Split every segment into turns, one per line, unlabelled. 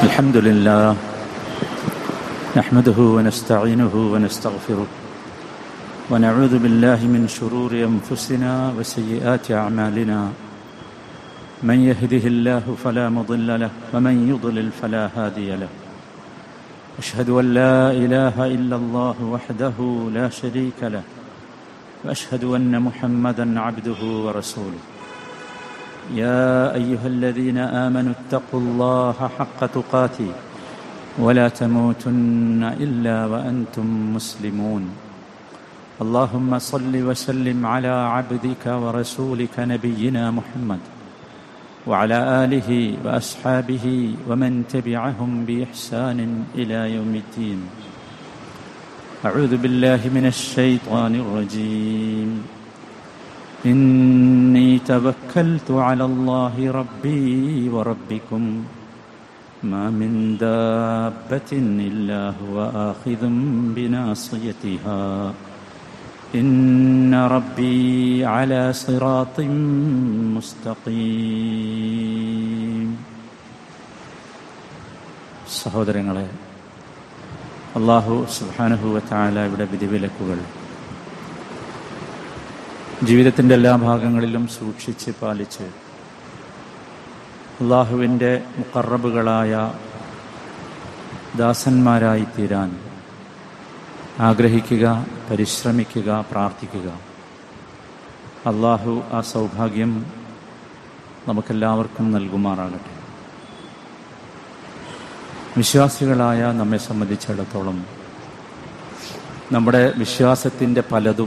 الحمد لله نحمده ونستعينه ونستغفره ونعوذ بالله من شرور انفسنا وسيئات اعمالنا من يهده الله فلا مضل له ومن يضلل فلا هادي له اشهد ان لا اله الا الله وحده لا شريك له واشهد ان محمدا عبده ورسوله يا ايها الذين امنوا اتقوا الله حق تقاته ولا تموتن الا وانتم مسلمون اللهم صل وسلم على عبدك ورسولك نبينا محمد وعلى اله واصحابه ومن تبعهم باحسان الى يوم الدين اعوذ بالله من الشيطان الرجيم اني توكلت على الله ربي وربكم ما من دابه الا هو اخذ بناصيتها ان ربي على صراط مستقيم സഹോദരങ്ങളെ അള്ളാഹു സുബാനുഭൂവത്തായാലയുടെ വിധിവിലക്കുകൾ ജീവിതത്തിൻ്റെ എല്ലാ ഭാഗങ്ങളിലും സൂക്ഷിച്ച് പാലിച്ച് അള്ളാഹുവിൻ്റെ മുക്കറബുകളായ ദാസന്മാരായി തീരാൻ ആഗ്രഹിക്കുക പരിശ്രമിക്കുക പ്രാർത്ഥിക്കുക അള്ളാഹു ആ സൗഭാഗ്യം നമുക്കെല്ലാവർക്കും നൽകുമാറാകട്ടെ വിശ്വാസികളായ നമ്മെ സംബന്ധിച്ചിടത്തോളം നമ്മുടെ വിശ്വാസത്തിൻ്റെ പലതും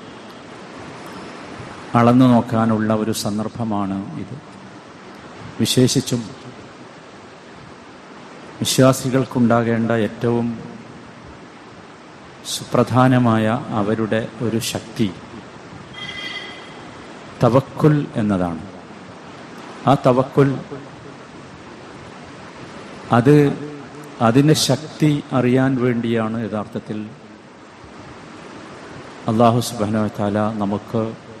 അളന്നു നോക്കാനുള്ള ഒരു സന്ദർഭമാണ് ഇത് വിശേഷിച്ചും വിശ്വാസികൾക്കുണ്ടാകേണ്ട ഏറ്റവും സുപ്രധാനമായ അവരുടെ ഒരു ശക്തി തവക്കുൽ എന്നതാണ് ആ തവക്കുൽ അത് അതിൻ്റെ ശക്തി അറിയാൻ വേണ്ടിയാണ് യഥാർത്ഥത്തിൽ അള്ളാഹു സുബാന താല നമുക്ക്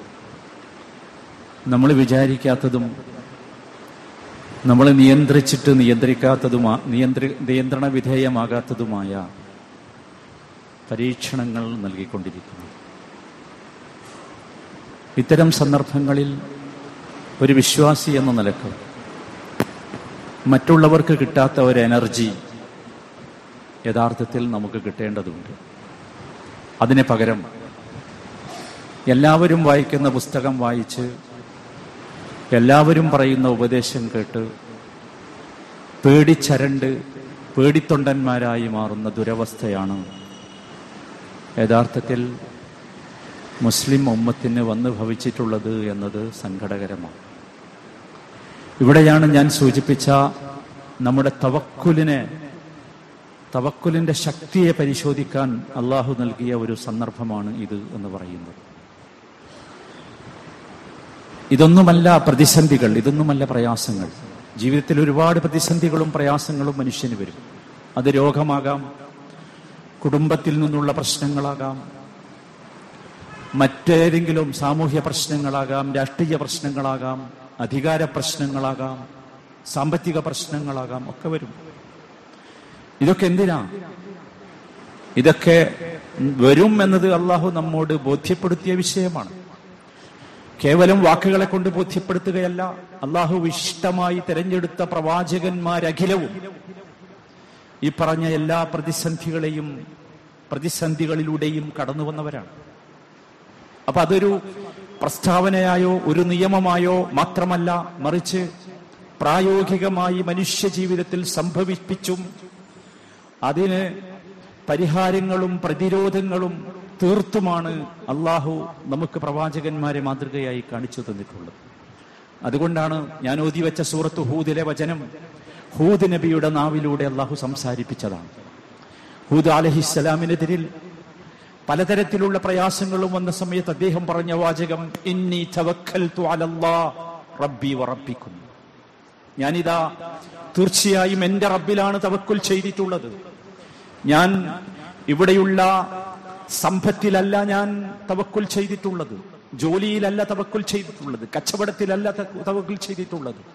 നമ്മൾ വിചാരിക്കാത്തതും നമ്മൾ നിയന്ത്രിച്ചിട്ട് നിയന്ത്രിക്കാത്തതുമാ നിയന്ത്രി നിയന്ത്രണ വിധേയമാകാത്തതുമായ പരീക്ഷണങ്ങൾ നൽകിക്കൊണ്ടിരിക്കുന്നു ഇത്തരം സന്ദർഭങ്ങളിൽ ഒരു വിശ്വാസി എന്ന നിലക്ക് മറ്റുള്ളവർക്ക് കിട്ടാത്ത ഒരു എനർജി യഥാർത്ഥത്തിൽ നമുക്ക് കിട്ടേണ്ടതുണ്ട് അതിന് പകരം എല്ലാവരും വായിക്കുന്ന പുസ്തകം വായിച്ച് എല്ലാവരും പറയുന്ന ഉപദേശം കേട്ട് പേടിച്ചരണ്ട് പേടിത്തൊണ്ടന്മാരായി മാറുന്ന ദുരവസ്ഥയാണ് യഥാർത്ഥത്തിൽ മുസ്ലിം ഉമ്മത്തിന് വന്നു ഭവിച്ചിട്ടുള്ളത് എന്നത് സങ്കടകരമാണ് ഇവിടെയാണ് ഞാൻ സൂചിപ്പിച്ച നമ്മുടെ തവക്കുലിനെ തവക്കുലിന്റെ ശക്തിയെ പരിശോധിക്കാൻ അള്ളാഹു നൽകിയ ഒരു സന്ദർഭമാണ് ഇത് എന്ന് പറയുന്നത് ഇതൊന്നുമല്ല പ്രതിസന്ധികൾ ഇതൊന്നുമല്ല പ്രയാസങ്ങൾ ജീവിതത്തിൽ ഒരുപാട് പ്രതിസന്ധികളും പ്രയാസങ്ങളും മനുഷ്യന് വരും അത് രോഗമാകാം കുടുംബത്തിൽ നിന്നുള്ള പ്രശ്നങ്ങളാകാം മറ്റേതെങ്കിലും സാമൂഹ്യ പ്രശ്നങ്ങളാകാം രാഷ്ട്രീയ പ്രശ്നങ്ങളാകാം അധികാര പ്രശ്നങ്ങളാകാം സാമ്പത്തിക പ്രശ്നങ്ങളാകാം ഒക്കെ വരും ഇതൊക്കെ എന്തിനാ ഇതൊക്കെ വരും എന്നത് അള്ളാഹു നമ്മോട് ബോധ്യപ്പെടുത്തിയ വിഷയമാണ് കേവലം വാക്കുകളെ കൊണ്ട് ബോധ്യപ്പെടുത്തുകയല്ല അള്ളാഹു വിശിഷ്ടമായി തിരഞ്ഞെടുത്ത പ്രവാചകന്മാരഖിലവും ഈ പറഞ്ഞ എല്ലാ പ്രതിസന്ധികളെയും പ്രതിസന്ധികളിലൂടെയും കടന്നു വന്നവരാണ് അപ്പൊ അതൊരു പ്രസ്താവനയായോ ഒരു നിയമമായോ മാത്രമല്ല മറിച്ച് പ്രായോഗികമായി മനുഷ്യ ജീവിതത്തിൽ സംഭവിപ്പിച്ചും അതിന് പരിഹാരങ്ങളും പ്രതിരോധങ്ങളും തീർത്തുമാണ് അള്ളാഹു നമുക്ക് പ്രവാചകന്മാരെ മാതൃകയായി കാണിച്ചു തന്നിട്ടുള്ളത് അതുകൊണ്ടാണ് ഞാൻ ഓതി വെച്ച സൂറത്ത് ഹൂദിലെ വചനം ഹൂദ് നബിയുടെ നാവിലൂടെ അള്ളാഹു സംസാരിപ്പിച്ചതാണ് ഹൂദ് അലഹിസ്സലാമിനെതിരിൽ പലതരത്തിലുള്ള പ്രയാസങ്ങളും വന്ന സമയത്ത് അദ്ദേഹം പറഞ്ഞ വാചകം ഇന്നി തവക്കൽതു അലല്ലാ റബ്ബി വറബ്ബിക്കും ഞാനിതാ തീർച്ചയായും എന്റെ റബ്ബിലാണ് തവക്കുൽ ചെയ്തിട്ടുള്ളത് ഞാൻ ഇവിടെയുള്ള സമ്പത്തിലല്ല ഞാൻ തവക്കുൽ ചെയ്തിട്ടുള്ളത് ജോലിയിലല്ല തവക്കുൽ ചെയ്തിട്ടുള്ളത് കച്ചവടത്തിലല്ല ത- തവക്കുൽ ചെയ്തിട്ടുള്ളത്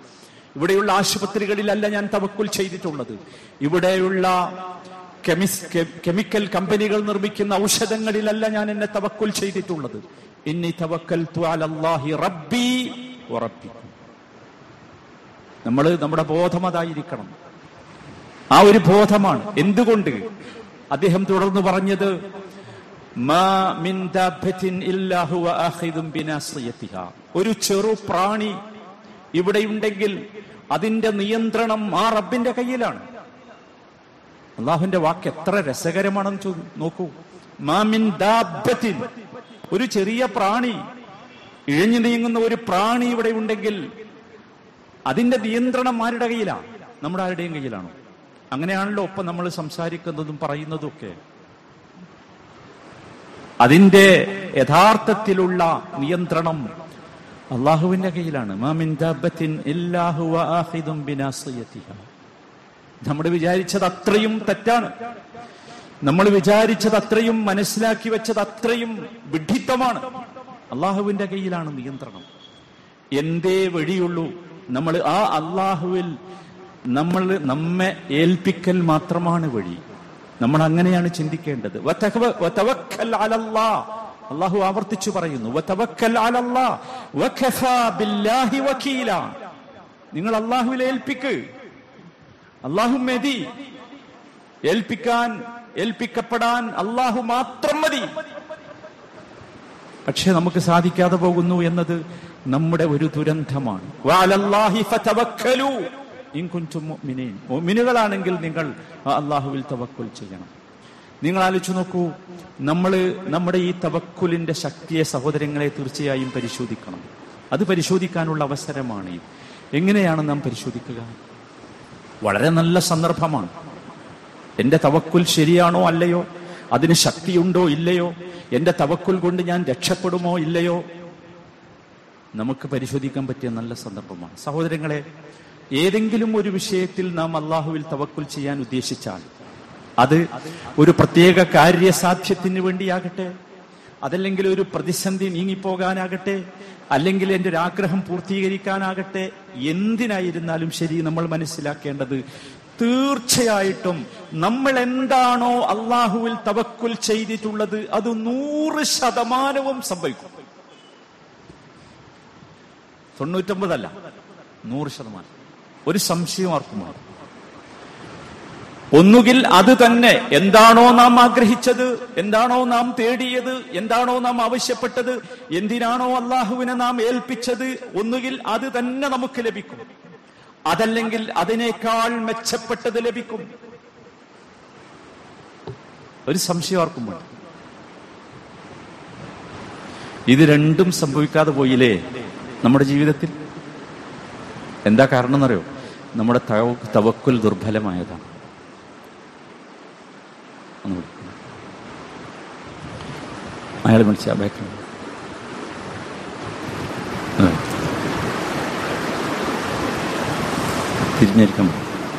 ഇവിടെയുള്ള ആശുപത്രികളിലല്ല ഞാൻ തവക്കുൽ ചെയ്തിട്ടുള്ളത് ഇവിടെയുള്ള കെമിസ് കെ- കെമിക്കൽ കമ്പനികൾ നിർമ്മിക്കുന്ന ഔഷധങ്ങളിലല്ല ഞാൻ എന്നെ തവക്കുൽ ചെയ്തിട്ടുള്ളത് ഇന്നി തവക്കൽ റബ്ബി ഉറപ്പിക്കും നമ്മൾ നമ്മുടെ ബോധം അതായിരിക്കണം ആ ഒരു ബോധമാണ് എന്തുകൊണ്ട് അദ്ദേഹം തുടർന്ന് പറഞ്ഞത് മാ മിൻ ദാബത്തിൻ ഇല്ലാ ഹുവ ആഖിദും ബിനാസിയതിഹാ. ഒരു ചെറു പ്രാണി ഇവിടെയുണ്ടെങ്കിൽ അതിന്റെ നിയന്ത്രണം ആ റബ്ബിന്റെ കയ്യിലാണ് അള്ളാഹുവിന്റെ വാക്ക് എത്ര രസകരമാണെന്ന് ചോ- നോക്കൂ മാ മിൻ ദാബത്തിൻ ഒരു ചെറിയ പ്രാണി ഇഴഞ്ഞു നീങ്ങുന്ന ഒരു പ്രാണി ഇവിടെ ഉണ്ടെങ്കിൽ അതിന്റെ നിയന്ത്രണം ആരുടെ കയ്യിലാണ് നമ്മുടെ ആരുടെയും കയ്യിലാണോ അങ്ങനെയാണല്ലോ ഒപ്പം നമ്മൾ സംസാരിക്കുന്നതും പറയുന്നതും ഒക്കെ അതിന്റെ യഥാർത്ഥത്തിലുള്ള നിയന്ത്രണം അള്ളാഹുവിന്റെ കയ്യിലാണ് മാമിൻ ദാബത്തിൻ ഇല്ലാഹു വആഖിദും ബിനാസിയതിഹാ. നമ്മൾ വിചാരിച്ചത് അത്രയും തെറ്റാണ് നമ്മൾ വിചാരിച്ചത് അത്രയും മനസ്സിലാക്കി വെച്ചത് അത്രയും വിഡ്ഢിത്തമാണ് അള്ളാഹുവിന്റെ കയ്യിലാണ് നിയന്ത്രണം എന്തേ വഴിയുള്ളൂ നമ്മൾ ആ അള്ളാഹുവിൽ നമ്മൾ നമ്മെ ഏൽപ്പിക്കൽ മാത്രമാണ് വഴി നമ്മൾ അങ്ങനെയാണ് ചിന്തിക്കേണ്ടത് വതവ- വതവക്കൽ അലല്ലാ. അള്ളാഹു ആവർത്തിച്ചു പറയുന്നു വതവക്കൽ അലല്ലാ. വകഫാ ബില്ലാഹി വക്കീല. നിങ്ങൾ അള്ളാഹുവിൽ ഏൽപ്പിക്ക് അള്ളാഹു മതി ഏൽപ്പിക്കാൻ ഏൽപ്പിക്കപ്പെടാൻ അള്ളാഹു മാത്രം മതി പക്ഷെ നമുക്ക് സാധിക്കാതെ പോകുന്നു എന്നത് നമ്മുടെ ഒരു ദുരന്തമാണ് വഅലല്ലാഹി ഫതവക്കലു ഇൻ കുൻതും മുഅ്മിനീൻ. മുഅ്മിനുകളാണെങ്കിൽ നിങ്ങൾ ആ അള്ളാഹുവിൽ തവക്കുൽ ചെയ്യണം നിങ്ങൾ ആലോചിച്ചു നോക്കൂ നമ്മൾ നമ്മുടെ ഈ തവക്കുലിന്റെ ശക്തിയെ സഹോദരങ്ങളെ തീർച്ചയായും പരിശോധിക്കണം അത് പരിശോധിക്കാനുള്ള അവസരമാണ് ഇത് എങ്ങനെയാണ് നാം പരിശോധിക്കുക വളരെ നല്ല സന്ദർഭമാണ് എന്റെ തവക്കുൽ ശരിയാണോ അല്ലയോ അതിന് ശക്തിയുണ്ടോ ഇല്ലയോ എന്റെ തവക്കുൽ കൊണ്ട് ഞാൻ രക്ഷപ്പെടുമോ ഇല്ലയോ നമുക്ക് പരിശോധിക്കാൻ പറ്റിയ നല്ല സന്ദർഭമാണ് സഹോദരങ്ങളെ ഏതെങ്കിലും ഒരു വിഷയത്തിൽ നാം അള്ളാഹുവിൽ തവക്കുൽ ചെയ്യാൻ ഉദ്ദേശിച്ചാൽ അത് ഒരു പ്രത്യേക കാര്യസാധ്യത്തിന് വേണ്ടിയാകട്ടെ അതല്ലെങ്കിൽ ഒരു പ്രതിസന്ധി നീങ്ങിപ്പോകാനാകട്ടെ അല്ലെങ്കിൽ എൻ്റെ ഒരു ആഗ്രഹം പൂർത്തീകരിക്കാനാകട്ടെ എന്തിനായിരുന്നാലും ശരി നമ്മൾ മനസ്സിലാക്കേണ്ടത് തീർച്ചയായിട്ടും നമ്മൾ എന്താണോ അള്ളാഹുവിൽ തവക്കുൽ ചെയ്തിട്ടുള്ളത് അത് നൂറ് ശതമാനവും സംഭവിക്കും തൊണ്ണൂറ്റൊമ്പതല്ല നൂറ് ശതമാനം ഒരു സംശയം ആർക്കും വേണ്ട. ഒന്നുകിൽ അത് തന്നെ എന്താണോ നാം ആഗ്രഹിച്ചത് എന്താണോ നാം തേടിയത് എന്താണോ നാം ആവശ്യപ്പെട്ടത് എന്തിനാണോ അള്ളാഹുവിനെ നാം ഏൽപ്പിച്ചത് ഒന്നുകിൽ അത് തന്നെ നമുക്ക് ലഭിക്കും അതല്ലെങ്കിൽ അതിനേക്കാൾ മെച്ചപ്പെട്ടത് ലഭിക്കും ഒരു സംശയം ആർക്കും വേണ്ട ഇത് രണ്ടും സംഭവിക്കാതെ പോയില്ലേ നമ്മുടെ ജീവിതത്തിൽ എന്താ കാരണം എന്നറിയോ നമ്മുടെ തവ- തവക്കുൽ ദുർബലമായതാണ് ഒന്ന് വിളിക്ക്. അയാൾ വിളിച്ച ബാക്കിൽ തിരിഞ്ഞിരിക്കണം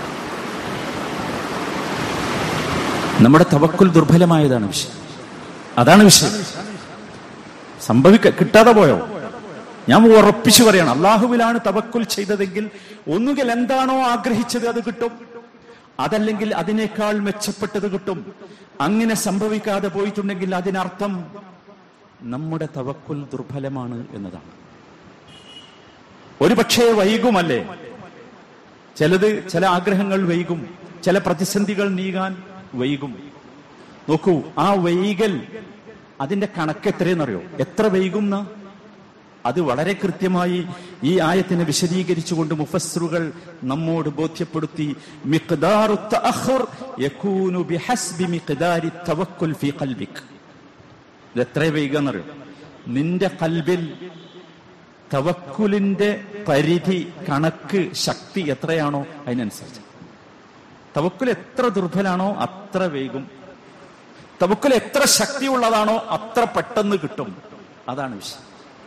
നമ്മുടെ തവക്കുൽ ദുർബലമായതാണ് വിഷയം അതാണ് വിഷയം സംഭവിക്ക കിട്ടാതെ പോയോ ഞാൻ ഉറപ്പിച്ചു പറയണം അള്ളാഹുവിലാണ് തവക്കുൽ ചെയ്തതെങ്കിൽ ഒന്നുകിൽ എന്താണോ ആഗ്രഹിച്ചത് അത് കിട്ടും അതല്ലെങ്കിൽ അതിനേക്കാൾ മെച്ചപ്പെട്ടത് കിട്ടും അങ്ങനെ സംഭവിക്കാതെ പോയിട്ടുണ്ടെങ്കിൽ അതിനർത്ഥം നമ്മുടെ തവക്കുൽ ദുർബലമാണ് എന്നതാണ് ഒരു പക്ഷേ വൈകുമല്ലേ ചിലത് ചില ആഗ്രഹങ്ങൾ വൈകും ചില പ്രതിസന്ധികൾ നീങ്ങാൻ വൈകും നോക്കൂ ആ വൈകൽ അതിന്റെ കണക്ക് എത്രയെന്നറിയോ എത്ര വൈകും ന്നാ? അത് വളരെ കൃത്യമായി ഈ ആയത്തിനെ വിശദീകരിച്ചുകൊണ്ട് മുഫസ്സറുകൾ നമ്മോട് ബോധ്യപ്പെടുത്തി മിഖ്ദാറു തഅഖുർ യകൂനു ബിഹസ്ബി മിഖ്ദാരി തവക്കുൽ ഫീ ഖൽബിക് ഇത് എത്ര വൈകുന്നറിയോ നിന്റെ കൽബിൽ തവക്കുലിന്റെ പരിധി കണക്ക് ശക്തി എത്രയാണോ അതിനനുസരിച്ച് തവക്കുൽ എത്ര ദുർബലാണോ അത്ര വേഗം തവക്കുൽ എത്ര ശക്തിയുള്ളതാണോ അത്ര പെട്ടെന്ന് കിട്ടും അതാണ് വിഷയം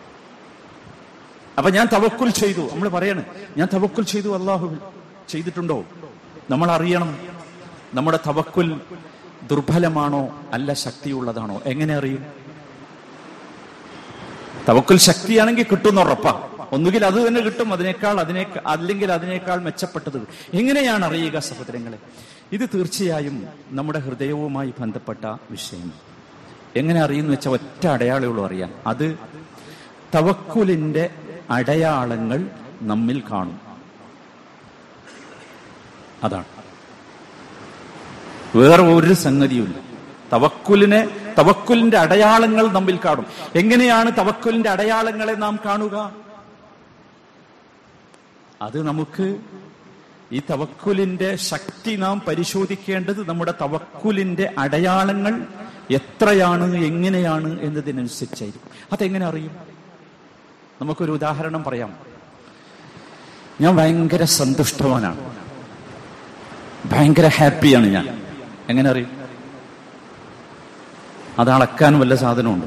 അപ്പൊ ഞാൻ തവക്കുൽ ചെയ്തു നമ്മൾ പറയാണ് ഞാൻ തവക്കുൽ ചെയ്തു അള്ളാഹു ചെയ്തിട്ടുണ്ടോ നമ്മൾ അറിയണം നമ്മുടെ തവക്കുൽ ദുർബലമാണോ അല്ല ശക്തിയുള്ളതാണോ എങ്ങനെ അറിയും തവക്കുൽ ശക്തിയാണെങ്കിൽ കിട്ടുന്ന ഉറപ്പാ ഒന്നുകിൽ അത് തന്നെ കിട്ടും അതിനേക്കാൾ അതിനേക്കാൾ അല്ലെങ്കിൽ അതിനേക്കാൾ മെച്ചപ്പെട്ടത് എങ്ങനെയാണ് അറിയുക സഹോദരങ്ങളെ ഇത് തീർച്ചയായും നമ്മുടെ ഹൃദയവുമായി ബന്ധപ്പെട്ട വിഷയം എങ്ങനെ അറിയുന്നു വെച്ചാൽ ഒറ്റ അടയാളമുള്ളൂ അറിയാൻ അത് തവക്കുലിന്റെ അടയാളങ്ങൾ നമ്മിൽ കാണും അതാണ് വേറെ ഒരു സംഗതിയുമില്ല തവക്കുലിനെ തവക്കുലിന്റെ അടയാളങ്ങൾ നമ്മിൽ കാണും എങ്ങനെയാണ് തവക്കുലിന്റെ അടയാളങ്ങളെ നാം കാണുക അത് നമുക്ക് ഈ തവക്കുലിന്റെ ശക്തി നാം പരിശോധിക്കേണ്ടത് നമ്മുടെ തവക്കുലിന്റെ അടയാളങ്ങൾ എത്രയാണ് എങ്ങനെയാണ് എന്നതിനനുസരിച്ചായിരിക്കും അതെങ്ങനെ അറിയും നമുക്കൊരു ഉദാഹരണം പറയാം ഞാൻ ഭയങ്കര സന്തുഷ്ടവാനാണ് ഭയങ്കര ഹാപ്പിയാണ് ഞാൻ എങ്ങനെ അറിയും അത് അളക്കാൻ വല്ല സാധനമുണ്ട്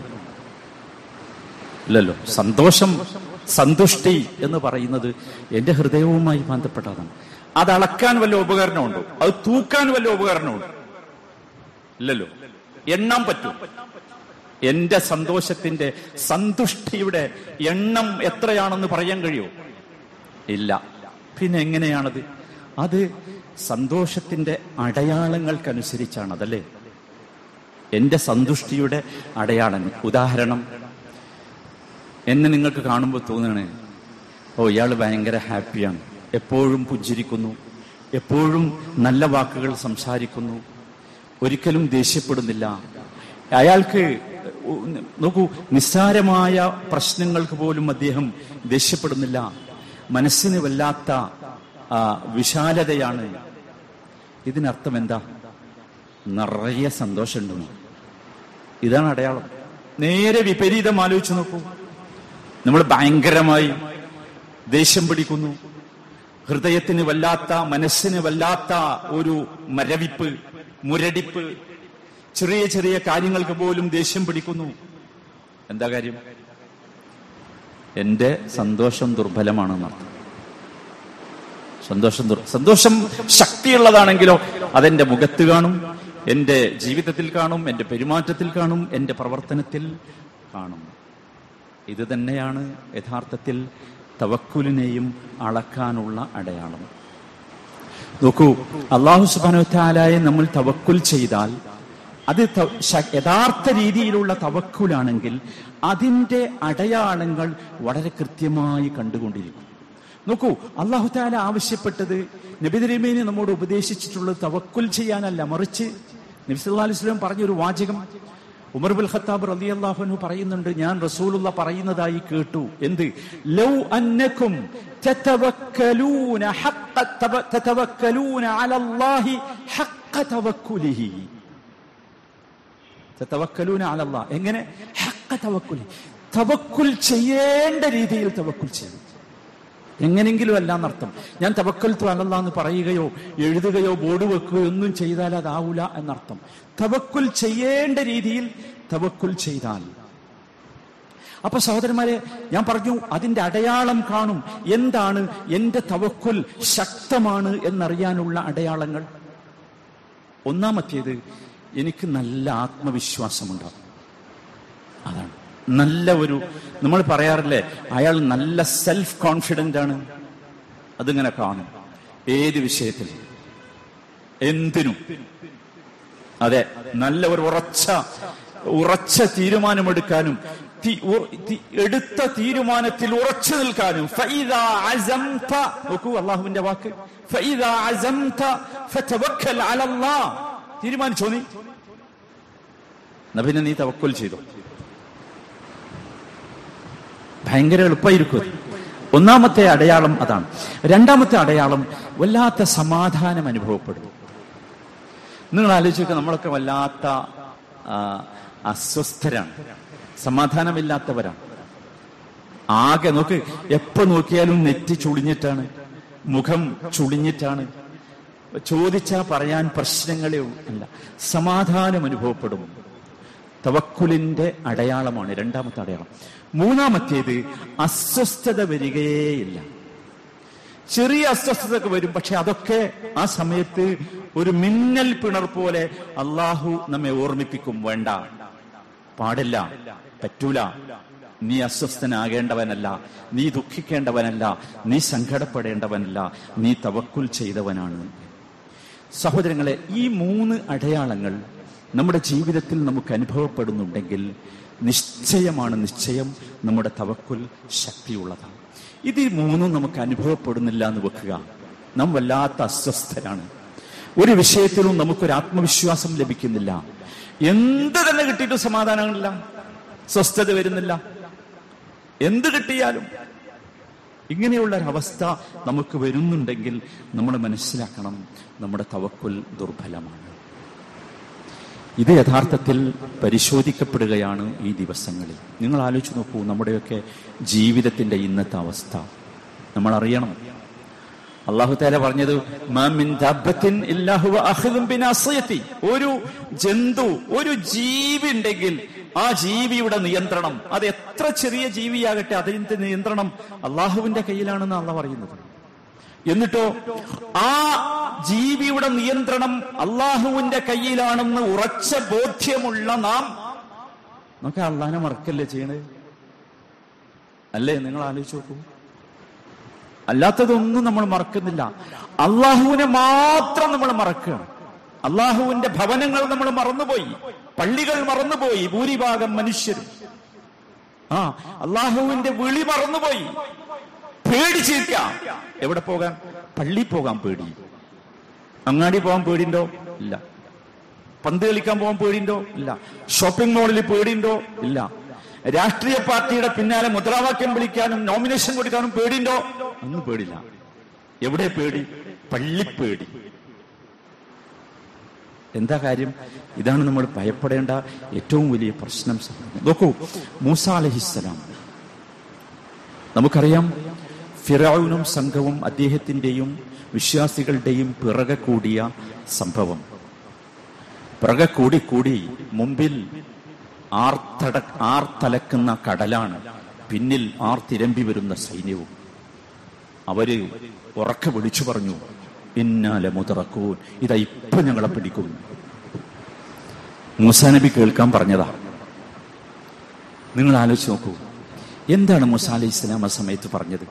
ഇല്ലല്ലോ സന്തോഷം സന്തുഷ്ടി എന്ന് പറയുന്നത് എന്റെ ഹൃദയവുമായി ബന്ധപ്പെട്ടതാണ് അത് അളക്കാൻ വല്ല ഉപകരണമുണ്ടോ അത് തൂക്കാൻ വല്ല ഉപകരണമുണ്ടോ ഇല്ലല്ലോ എണ്ണാൻ പറ്റും എന്റെ സന്തോഷത്തിന്റെ സന്തുഷ്ടിയുടെ എണ്ണം എത്രയാണെന്ന് പറയാൻ കഴിയുമോ ഇല്ല പിന്നെ എങ്ങനെയാണത് അത് സന്തോഷത്തിന്റെ അടയാളങ്ങൾക്കനുസരിച്ചാണ് അതല്ലേ എന്റെ സന്തുഷ്ടിയുടെ അടയാളങ്ങൾ ഉദാഹരണം എന്നെ നിങ്ങൾക്ക് കാണുമ്പോൾ തോന്നണേ ഓ ഇയാൾ ഭയങ്കര ഹാപ്പിയാണ് എപ്പോഴും പുഞ്ചിരിക്കുന്നു എപ്പോഴും നല്ല വാക്കുകൾ സംസാരിക്കുന്നു ഒരിക്കലും ദേഷ്യപ്പെടുന്നില്ല അയാൾക്ക് നോക്കൂ നിസ്സാരമായ പ്രശ്നങ്ങൾക്ക് പോലും അദ്ദേഹം ദേഷ്യപ്പെടുന്നില്ല മനസ്സിന് വല്ലാത്ത ആ, വിശാലതയാണ് ഇതിനർത്ഥം എന്താ നിറയെ സന്തോഷമുണ്ടെന്ന് ഇതാണ് അടയാളം നേരെ വിപരീതം ആലോചിച്ച് നോക്കൂ നമ്മൾ ഭയങ്കരമായി ദേഷ്യം പിടിക്കുന്നു ഹൃദയത്തിന് വല്ലാത്ത മനസ്സിന് വല്ലാത്ത ഒരു മരവിപ്പ് മുരടിപ്പ് ചെറിയ ചെറിയ കാര്യങ്ങൾക്ക് പോലും ദേഷ്യം പിടിക്കുന്നു എന്താ കാര്യം എന്റെ സന്തോഷം ദുർബലമാണെന്നർത്ഥം സന്തോഷം ദുർ സന്തോഷം ശക്തിയുള്ളതാണെങ്കിലോ അതെന്റെ മുഖത്ത് കാണും എന്റെ ജീവിതത്തിൽ കാണും എന്റെ പെരുമാറ്റത്തിൽ കാണും എന്റെ പ്രവർത്തനത്തിൽ കാണും ഇത് തന്നെയാണ് യഥാർത്ഥത്തിൽ തവക്കുലിനെയും അളക്കാനുള്ള അടയാളം നോക്കൂ അള്ളാഹു സുബാനുത്താലായെ നമ്മൾ തവക്കുൽ ചെയ്താൽ അത് ത- ശ- യഥാർത്ഥ രീതിയിലുള്ള തവക്കുലാണെങ്കിൽ അതിന്റെ അടയാളങ്ങൾ വളരെ കൃത്യമായി കണ്ടുകൊണ്ടിരിക്കും നോക്കൂ അള്ളാഹു താല ആവശ്യപ്പെട്ടത് നബിദരീമേനെ നമ്മോട് ഉപദേശിച്ചിട്ടുള്ളത് തവക്കുൽ ചെയ്യാനല്ല മറിച്ച് നബിസ്വല്ലാ അലൈഹി സ്വലം പറഞ്ഞൊരു വാചകം ഉമർ ബുൽ ഖത്താബ് റലി അള്ളാഹുനു പറയുന്നുണ്ട് ഞാൻ റസൂലുള്ള പറയുന്നതായി കേട്ടു എന്ത് ലൗ അന്നക്കും തതവക്കലൂന ഹഖ്ഖ തവ- തതവക്കലൂന അലല്ലാഹി ഹഖ്ഖ തവക്കുലിഹി തവക്കലൂന അലല്ലാ എങ്ങനെ ഹഖ്ഖ തവക്കുലി തവക്കുൽ ചെയ്യേണ്ട രീതിയിൽ തവക്കുൽ ചെയ്യും എങ്ങനെങ്കിലും അല്ല എന്നർത്ഥം ഞാൻ തവക്കൽ അലല്ല എന്ന് പറയുകയോ എഴുതുകയോ ബോർഡ് വെക്കുകയോ ഒന്നും ചെയ്താൽ അതാവൂല എന്നർത്ഥം തവക്കുൽ ചെയ്യേണ്ട രീതിയിൽ തവക്കുൽ ചെയ്താൽ അപ്പൊ സഹോദരന്മാരെ ഞാൻ പറഞ്ഞു അതിന്റെ അടയാളം കാണും എന്താണ് എന്റെ തവക്കുൽ ശക്തമാണ് എന്നറിയാനുള്ള അടയാളങ്ങൾ ഒന്നാമത്തേത് എനിക്ക് നല്ല ആത്മവിശ്വാസമുണ്ടാകും അതാണ് നല്ല ഒരു നമ്മൾ പറയാറില്ലേ അയാൾ നല്ല സെൽഫ് കോൺഫിഡന്റ് ആണ് അതിങ്ങനെ കാണും ഏത് വിഷയത്തിൽ എന്തിനും അതെ നല്ല ഒരു ഉറച്ച ഉറച്ച തീരുമാനമെടുക്കാനും തി- ഉ- തി- എടുത്ത തീരുമാനത്തിൽ ഉറച്ചു നിൽക്കാനും ഫഇദാ അസംത നോക്കൂ അള്ളാഹുവിന്റെ വാക്ക് ഫഇദാ അസംത ഫതവക്കൽ അലല്ലാഹ് തീരുമാനിച്ചോ നീ എന്നാ പിന്നെ നീ തവക്കുൽ ചെയ്തോ ഭയങ്കര എളുപ്പമായിരിക്കും അത്. ഒന്നാമത്തെ അടയാളം അതാണ് രണ്ടാമത്തെ അടയാളം വല്ലാത്ത സമാധാനം അനുഭവപ്പെടും നിങ്ങൾ ആലോചിക്കുക നമ്മളൊക്കെ വല്ലാത്ത ആ, അസ്വസ്ഥരാണ് സമാധാനമില്ലാത്തവരാണ് ആകെ നോക്ക് എപ്പോ നോക്കിയാലും നെറ്റി ചുളിഞ്ഞിട്ടാണ് മുഖം ചുളിഞ്ഞിട്ടാണ് ചോദിച്ചാ പറയാൻ പ്രശ്നങ്ങളേ ഉള്ളൂ. അല്ല സമാധാനം അനുഭവപ്പെടും തവക്കുലിന്റെ അടയാളമാണ് രണ്ടാമത്തെ അടയാളം മൂന്നാമത്തേത് അസ്വസ്ഥത വരികയേയില്ല ചെറിയ അസ്വസ്ഥതയൊക്കെ വരും പക്ഷെ അതൊക്കെ ആ സമയത്ത് ഒരു മിന്നൽ പിണർ പോലെ അള്ളാഹു നമ്മെ ഓർമ്മിപ്പിക്കും വേണ്ട പാടില്ല പറ്റൂല നീ അസ്വസ്ഥനാകേണ്ടവനല്ല നീ ദുഃഖിക്കേണ്ടവനല്ല നീ സങ്കടപ്പെടേണ്ടവനല്ല നീ തവക്കുൽ ചെയ്തവനാണ് സഹോദരങ്ങളെ ഈ മൂന്ന് അടയാളങ്ങൾ നമ്മുടെ ജീവിതത്തിൽ നമുക്ക് അനുഭവപ്പെടുന്നുണ്ടെങ്കിൽ നിശ്ചയമാണ് നിശ്ചയം നമ്മുടെ തവക്കുൽ ശക്തിയുള്ളതാണ് ഇത് ഈ മൂന്നും നമുക്ക് അനുഭവപ്പെടുന്നില്ല എന്ന് വെക്കുക നാം വല്ലാത്ത അസ്വസ്ഥരാണ് ഒരു വിഷയത്തിലും നമുക്കൊരു ആത്മവിശ്വാസം ലഭിക്കുന്നില്ല എന്ത് തന്നെ കിട്ടിയിട്ടും സമാധാനങ്ങളില്ല സ്വസ്ഥത വരുന്നില്ല എന്ത് കിട്ടിയാലും ഇങ്ങനെയുള്ള ഒരവസ്ഥ നമുക്ക് വരുന്നുണ്ടെങ്കിൽ നമ്മൾ മനസ്സിലാക്കണം നമ്മുടെ തവക്കുൽ ദുർബലമാണ് ഇത് യഥാർത്ഥത്തിൽ പരിശോധിക്കപ്പെടുകയാണ് ഈ ദിവസങ്ങളിൽ നിങ്ങൾ ആലോചിച്ച് നോക്കൂ നമ്മുടെയൊക്കെ ജീവിതത്തിന്റെ ഇന്നത്തെ അവസ്ഥ നമ്മൾ അറിയണം അള്ളാഹു താല പറഞ്ഞത് "മാ മിൻ ദാബത്തിൻ ഇല്ലാ ഹുവ ആഖിദുൻ ബിനാസിയതി." ഒരു ജന്തു ഒരു ജീവി ഉണ്ടെങ്കിൽ ആ ജീവിയുടെ നിയന്ത്രണം അത് എത്ര ചെറിയ ജീവിയാകട്ടെ അതിന്റെ നിയന്ത്രണം അള്ളാഹുവിന്റെ കയ്യിലാണെന്ന് അള്ള പറയുന്നത് എന്നിട്ടോ ആ ജീവിയുടെ നിയന്ത്രണം അള്ളാഹുവിന്റെ കയ്യിലാണെന്ന് ഉറച്ച ബോധ്യമുള്ള നാം നമുക്ക് അള്ളാഹിനെ മറക്കല്ലേ ചെയ്യണേ അല്ലേ നിങ്ങൾ ആലോചിച്ച് നോക്കൂ അല്ലാത്തതൊന്നും നമ്മൾ മറക്കുന്നില്ല അള്ളാഹുവിനെ മാത്രം നമ്മൾ മറക്കുകയാണ് അള്ളാഹുവിന്റെ ഭവനങ്ങൾ നമ്മൾ മറന്നുപോയി പള്ളികൾ മറന്നുപോയി ഭൂരിഭാഗം മനുഷ്യരും ആ അള്ളാഹുവിന്റെ വിളി മറന്നുപോയി പേടിച്ചിരിക്കാം എവിടെ പോകാൻ പള്ളി പോകാൻ പേടി അങ്ങാടി പോകാൻ പേടിയുണ്ടോ ഇല്ല പന്ത് കളിക്കാൻ പോകാൻ പേടിയുണ്ടോ ഇല്ല ഷോപ്പിംഗ് മോളിൽ പേടിയുണ്ടോ ഇല്ല രാഷ്ട്രീയ പാർട്ടിയുടെ പിന്നാലെ മുദ്രാവാക്യം വിളിക്കാനും നോമിനേഷൻ കൊടുക്കാനും പേടിയുണ്ടോ ഒന്നും പേടില്ല എവിടെ പേടി പള്ളിപ്പേടി എന്താ കാര്യം ഇതാണ് നമ്മൾ ഭയപ്പെടേണ്ട ഏറ്റവും വലിയ പ്രശ്നം നോക്കൂ മൂസ അലഹിസ്സലാം നമുക്കറിയാം ഫിറൌനും സംഘവും അദ്ദേഹത്തിന്റെയും വിശ്വാസികളുടെയും പിറകെ കൂടിയ സംഭവം പിറകെ കൂടി കൂടി മുമ്പിൽ ആർത്തട ആർത്തലക്കുന്ന കടലാണ് പിന്നിൽ ആർത്തിരമ്പി വരുന്ന സൈന്യവും അവര് ഉറക്കെ വിളിച്ചു പറഞ്ഞു ഇന്നാലെ മുതറക്കൂൻ ഇതാ ഇപ്പൊ ഞങ്ങളെ പിടിക്കും മൂസാ നബി കേൾക്കാൻ പറഞ്ഞതാ നിങ്ങൾ ആലോചിച്ച് നോക്കൂ എന്താണ് മൂസ അലൈഹി ഇസ്ലാം ആ സമയത്ത് പറഞ്ഞത്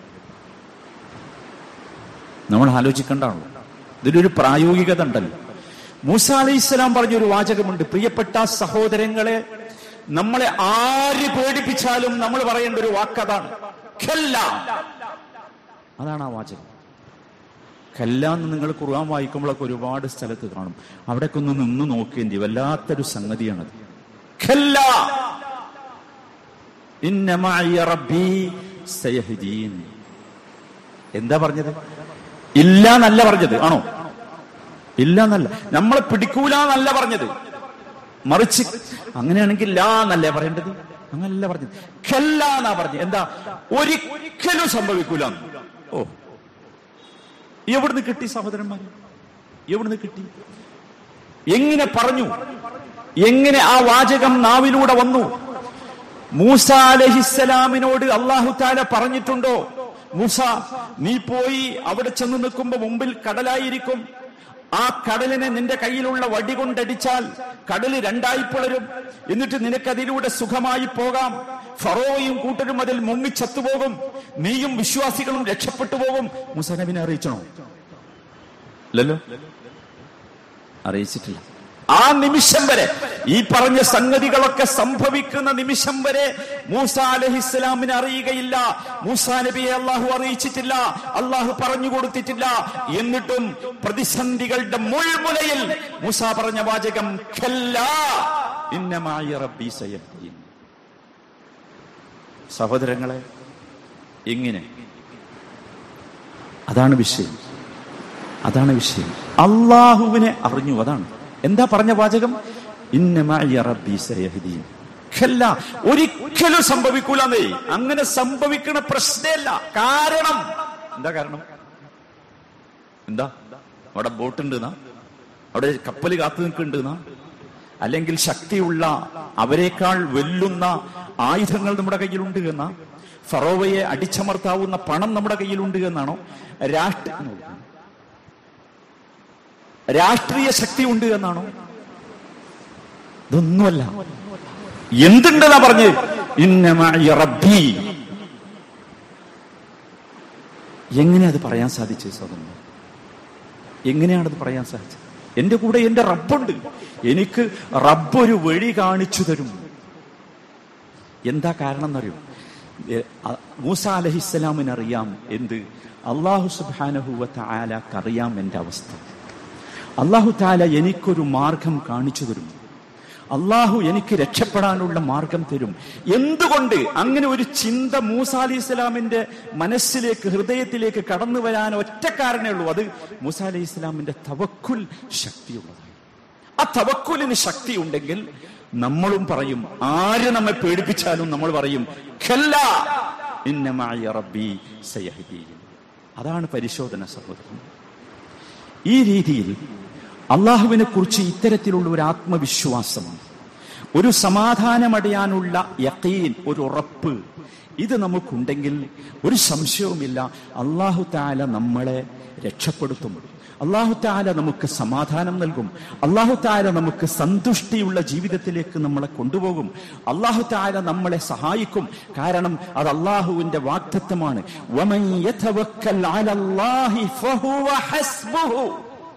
നമ്മൾ ആലോചിക്കേണ്ടതാണല്ലോ ഇതിലൊരു പ്രായോഗികത ഉണ്ടല്ലോ മൂസ അലൈഹി ഇസ്ലാം പറഞ്ഞൊരു വാചകമുണ്ട് പ്രിയപ്പെട്ട സഹോദരങ്ങളെ നമ്മളെ ആര് പേടിപ്പിച്ചാലും നമ്മൾ പറയേണ്ട ഒരു വാക്കതാണ് ഖല്ല. അതാണ് ആ വാചകം കല്ലാന്ന് നിങ്ങൾ ഖുർആൻ വായിക്കുമ്പോഴൊക്കെ ഒരുപാട് സ്ഥലത്ത് കാണും അവിടെയൊക്കെ ഒന്ന് നിന്ന് നോക്കേണ്ടി വല്ലാത്തൊരു സംഗതിയാണത് ഖല്ല. ഇന്ന മഅയ റബ്ബി സയഹ്ദീൻ. എന്താ പറഞ്ഞത് ഇല്ല എന്നല്ല പറഞ്ഞത് ആണോ ഇല്ല എന്നല്ല നമ്മളെ പിടിക്കൂല എന്നല്ല പറഞ്ഞത് മറിച്ച് അങ്ങനെയാണെങ്കിൽ ലാ എന്നല്ലേ പറയേണ്ടത് അങ്ങനല്ല പറഞ്ഞത് ഖല്ല എന്നാ പറഞ്ഞത് എന്താ ഒരിക്കലും സംഭവിക്കൂല എന്ന്. ഓ എവിടുന്ന് കിട്ടി സഹോദരന്മാർ എവിടുന്ന് കിട്ടി എങ്ങനെ പറഞ്ഞു എങ്ങനെ ആ വാചകം നാവിലൂടെ വന്നു മൂസ അലഹിസ്സലാമിനോട് അള്ളാഹു താല പറഞ്ഞിട്ടുണ്ടോ മൂസ നീ പോയി അവിടെ ചെന്ന് നിൽക്കുമ്പോ മുമ്പിൽ കടലായിരിക്കും ആ കടലിനെ നിന്റെ കയ്യിലുള്ള വടി കൊണ്ടടിച്ചാൽ കടല് രണ്ടായി പിളരും എന്നിട്ട് നിനക്കതിലൂടെ സുഖമായി പോകാം ഫറോയും കൂട്ടരും അതിൽ മുങ്ങിച്ചത്തുപോകും നീയും വിശ്വാസികളും രക്ഷപ്പെട്ടു പോകും മൂസ നബിനെ അറിയിച്ചണോ ഇല്ലല്ലോ അറിയിച്ചിട്ടില്ല ആ നിമിഷം വരെ ഈ പറഞ്ഞ സംഗതികളൊക്കെ സംഭവിക്കുന്ന നിമിഷം വരെ മൂസ അലഹിസ്ലാമിനെ അറിയുകയില്ല മൂസ നബിയെ അള്ളാഹു അറിയിച്ചിട്ടില്ല അള്ളാഹു പറഞ്ഞു കൊടുത്തിട്ടില്ല എന്നിട്ടും പ്രതിസന്ധികളുടെ മുൾമുലയിൽ മൂസ പറഞ്ഞ വാചകം "ഖല്ലാ, ഇന്നമായ റബ്ബി സയഹ്ദീൻ." സഹോദരങ്ങളെ എങ്ങനെ അതാണ് വിഷയം അതാണ് വിഷയം അള്ളാഹുവിനെ അറിഞ്ഞു അതാണ് എന്താ പറഞ്ഞ വാചകം ഇന്ന മഅയ റബ്ബി സയഹ്ദീൻ. ഖല്ല, ഒരിക്കലും സംഭവിക്കൂലെന്നേ അങ്ങനെ സംഭവിക്കണ പ്രശ്നമല്ല കാരണം എന്താ കാരണം എന്താ അവിടെ ബോട്ടുണ്ട് അവിടെ കപ്പൽ കാത്തു നിൽക്കുന്നുണ്ട് അല്ലെങ്കിൽ ശക്തിയുള്ള അവരെക്കാൾ വെല്ലുന്ന ആയുധങ്ങൾ നമ്മുടെ കയ്യിലുണ്ട് എന്ന ഫറോവയെ അടിച്ചമർത്താവുന്ന പണം നമ്മുടെ കയ്യിലുണ്ട് എന്നാണോ രാഷ്ട്ര രാഷ്ട്രീയ ശക്തി ഉണ്ട് എന്നാണോ ഇതൊന്നുമല്ല എന്തുണ്ടെന്നാ പറഞ്ഞ് ഇന്ന മഅയ റബ്ബി എങ്ങനെ അത് പറയാൻ സാധിച്ചു സഹോദരൻ എങ്ങനെയാണത് പറയാൻ സാധിച്ചത് എന്റെ കൂടെ എന്റെ റബ്ബുണ്ട് എനിക്ക് റബ്ബ് ഒരു വഴി കാണിച്ചു തരും എന്താ കാരണം എന്നറിയോ ഏ, അ- മൂസ അലഹിസ്സലാമിന് അറിയാം എന്ത് അള്ളാഹു സുബാനഹുവത്ത ആലക്കറിയാം എന്റെ അവസ്ഥ അള്ളാഹു താല എനിക്കൊരു മാർഗം കാണിച്ചു തരും അള്ളാഹു എനിക്ക് രക്ഷപ്പെടാനുള്ള മാർഗം തരും എന്തുകൊണ്ട് അങ്ങനെ ഒരു ചിന്ത മൂസ അലി ഇസ്ലാമിന്റെ മനസ്സിലേക്ക് ഹൃദയത്തിലേക്ക് കടന്നു വരാൻ ഒറ്റ കാരണമേ ഉള്ളൂ അത് മൂസ അലി ഇസ്ലാമിന്റെ തവക്കുൽ ശക്തിയുള്ളതാണ് ആ തവക്കുലിന് ശക്തി ഉണ്ടെങ്കിൽ നമ്മളും പറയും ആര് നമ്മെ പേടിപ്പിച്ചാലും നമ്മൾ പറയും "ഖല്ല, ഇന്ന മഅയ റബ്ബി സയഹ്ദീൻ." അതാണ് പരിശോധന സഹോദരൻ ഈ രീതിയിൽ അള്ളാഹുവിനെ കുറിച്ച് ഇത്തരത്തിലുള്ള ഒരു ആത്മവിശ്വാസം ഒരു സമാധാനമടയാനുള്ള യക്കീൻ ഒരു ഉറപ്പ് ഇത് നമുക്കുണ്ടെങ്കിൽ ഒരു സംശയവുമില്ല അള്ളാഹു താല നമ്മളെ രക്ഷപ്പെടുത്തും അള്ളാഹു താല നമുക്ക് സമാധാനം നൽകും അള്ളാഹു താല നമുക്ക് സന്തുഷ്ടിയുള്ള ജീവിതത്തിലേക്ക് നമ്മളെ കൊണ്ടുപോകും അള്ളാഹു താല നമ്മളെ സഹായിക്കും കാരണം അത് അള്ളാഹുവിന്റെ വാക്തത്വമാണ് വമൻ യതവക്കൽ അലല്ലാഹി ഫഹുവ ഹസ്ബുഹു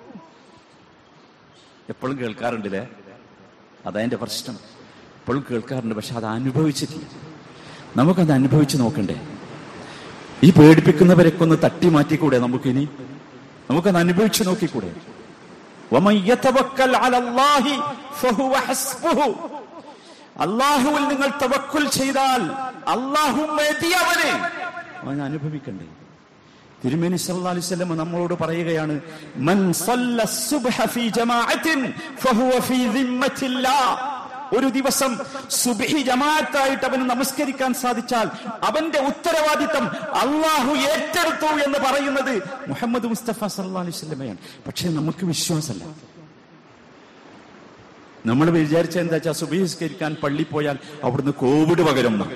എപ്പോഴും കേൾക്കാറുണ്ടല്ലേ അതതിന്റെ പ്രശ്നം എപ്പോഴും കേൾക്കാറുണ്ട് പക്ഷെ അത് അനുഭവിച്ചിട്ടില്ല നമുക്കത് അനുഭവിച്ച് നോക്കണ്ടേ ഈ പേടിപ്പിക്കുന്നവരൊക്കെ ഒന്ന് തട്ടി മാറ്റിക്കൂടെ നമുക്കിനി നമുക്കത് അനുഭവിച്ചു നോക്കിക്കൂടെ ومن يتوكل على الله فهو حسبه അള്ളാഹുവിൽ നിങ്ങൾ തവക്കുൽ ചെയ്താൽ അള്ളാഹു മതി അവന് അവൻ അനുഭവിക്കണ്ടേ തിരുമേനി സല്ലല്ലാഹു അലൈഹി വസല്ലം നമ്മളോട് പറയുകയാണ് മൻ സല്ല സുബ്ഹ ഫീ ജമാഅത്തിൻ ഫഹുവ ഫീ ദിമ്മത്തില്ലാഹ് ഒരു ദിവസം സുബ്ഹി ജമാഅത്തായിട്ട് അവന് നമസ്കരിക്കാൻ സാധിച്ചാൽ അവന്റെ ഉത്തരവാദിത്തം അള്ളാഹു ഏറ്റെടുത്തു എന്ന് പറയുന്നത് മുഹമ്മദ് മുസ്തഫ സല്ലല്ലാഹു അലൈഹി വസല്ലമയാണ് പക്ഷെ നമുക്ക് വിശ്വാസമല്ല നമ്മൾ വിചാരിച്ച എന്താ വെച്ചാൽ സുബഹിസ്കരിക്കാൻ പള്ളി പോയാൽ അവിടുന്ന് കോവിഡ് പകരും എന്നാ.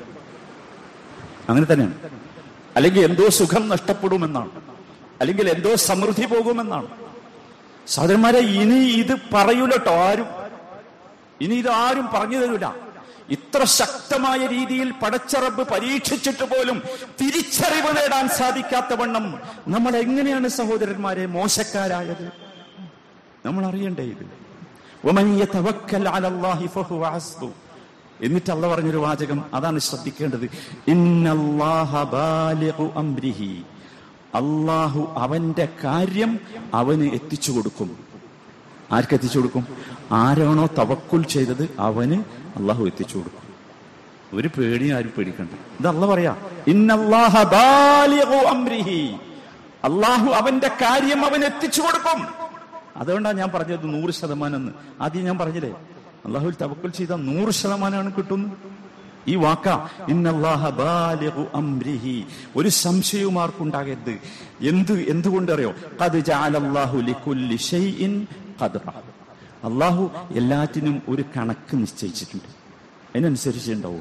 അങ്ങനെ തന്നെയാണ് അല്ലെങ്കിൽ എന്തോ സുഖം നഷ്ടപ്പെടുമെന്നാണ് അല്ലെങ്കിൽ എന്തോ സമൃദ്ധി പോകുമെന്നാണ് സഹോദരന്മാരെ ഇനി ഇത് പറയൂലട്ടോ ആരും ഇനി ഇത് ആരും പറഞ്ഞു തരൂല ഇത്ര ശക്തമായ രീതിയിൽ പടച്ചറബ് പരീക്ഷിച്ചിട്ട് പോലും തിരിച്ചറിവ് നേടാൻ സാധിക്കാത്ത വണ്ണം നമ്മൾ എങ്ങനെയാണ് സഹോദരന്മാരെ മോശക്കാരായത് നമ്മൾ അറിയണ്ടേ ഇത് ومن يتوكل على الله فهو حسبه എന്നിട്ട് അള്ള പറഞ്ഞൊരു വാചകം അതാണ് ശ്രദ്ധിക്കേണ്ടത് ഇന്നല്ലാഹ ബാലിഗു അംരിഹി അള്ളാഹു അവന്റെ കാര്യം അവന് എത്തിച്ചു കൊടുക്കും ആർക്ക് എത്തിച്ചു കൊടുക്കും ആരാണോ തവക്കുൽ ചെയ്തത് അവന് അള്ളാഹു എത്തിച്ചു കൊടുക്കും ഒരു പേടി ആരും പേടിക്കണ്ട ഇത് അല്ല പറയാ ഇന്നല്ലാഹ ബാലിഗു അംരിഹി അള്ളാഹു അവന്റെ കാര്യം അവൻ എത്തിച്ചു കൊടുക്കും അതുകൊണ്ടാണ് ഞാൻ പറഞ്ഞത് നൂറ് ശതമാനം എന്ന് ആദ്യം ഞാൻ പറഞ്ഞില്ലേ അള്ളാഹുൽ തവക്കുൽ ചെയ്ത നൂറ് ശതമാനമാണ് കിട്ടുന്നു ഈ വാക്ക ഇന്നല്ലാഹ ബാലിഗു അംരിഹി ഒരു സംശയവും ആർക്കുണ്ടാകരുത് എന്ത് എന്തുകൊണ്ട് അറിയോ ഖദ് ജഅലല്ലാഹു ലികുല്ലി ഷൈഇൻ ഖദ്റ അള്ളാഹു എല്ലാറ്റിനും ഒരു കണക്ക് നിശ്ചയിച്ചിട്ടുണ്ട് അതിനനുസരിച്ചുണ്ടാവും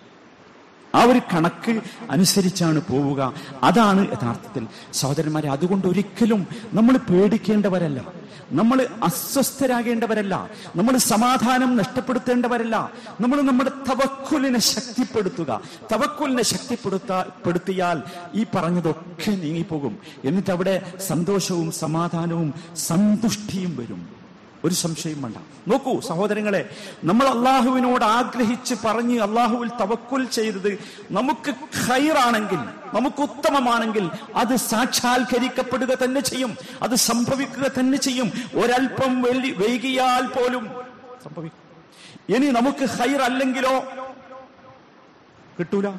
ആ ഒരു കണക്ക് അനുസരിച്ചാണ് പോവുക അതാണ് യഥാർത്ഥത്തിൽ സഹോദരന്മാരെ അതുകൊണ്ട് ഒരിക്കലും നമ്മൾ പേടിക്കേണ്ടവരല്ല നമ്മൾ അസ്വസ്ഥരാകേണ്ടവരല്ല നമ്മൾ സമാധാനം നഷ്ടപ്പെടുത്തേണ്ടവരല്ല നമ്മൾ നമ്മുടെ തവക്കുലിനെ ശക്തിപ്പെടുത്തുക തവക്കുലിനെ ശക്തിപ്പെടുത്താപ്പെടുത്തിയാൽ ഈ പറഞ്ഞതൊക്കെ നീങ്ങിപ്പോകും എന്നിട്ട് അവിടെ സന്തോഷവും സമാധാനവും സന്തുഷ്ടിയും വരും ഒരു സംശയം വേണ്ട നോക്കൂ സഹോദരങ്ങളെ നമ്മൾ അള്ളാഹുവിനോട് ആഗ്രഹിച്ച് പറഞ്ഞ് അള്ളാഹുവിൽ തവക്കുൽ ചെയ്തത് നമുക്ക് ഖൈറാണെങ്കിൽ നമുക്ക് ഉത്തമമാണെങ്കിൽ അത് സാക്ഷാത്കരിക്കപ്പെടുക തന്നെ ചെയ്യും അത് സംഭവിക്കുക തന്നെ ചെയ്യും ഒരല്പം വെള്ളി- വൈകിയാൽ പോലും സംഭവിക്കും ഇനി നമുക്ക് ഖൈർ അല്ലെങ്കിലോ കിട്ടൂല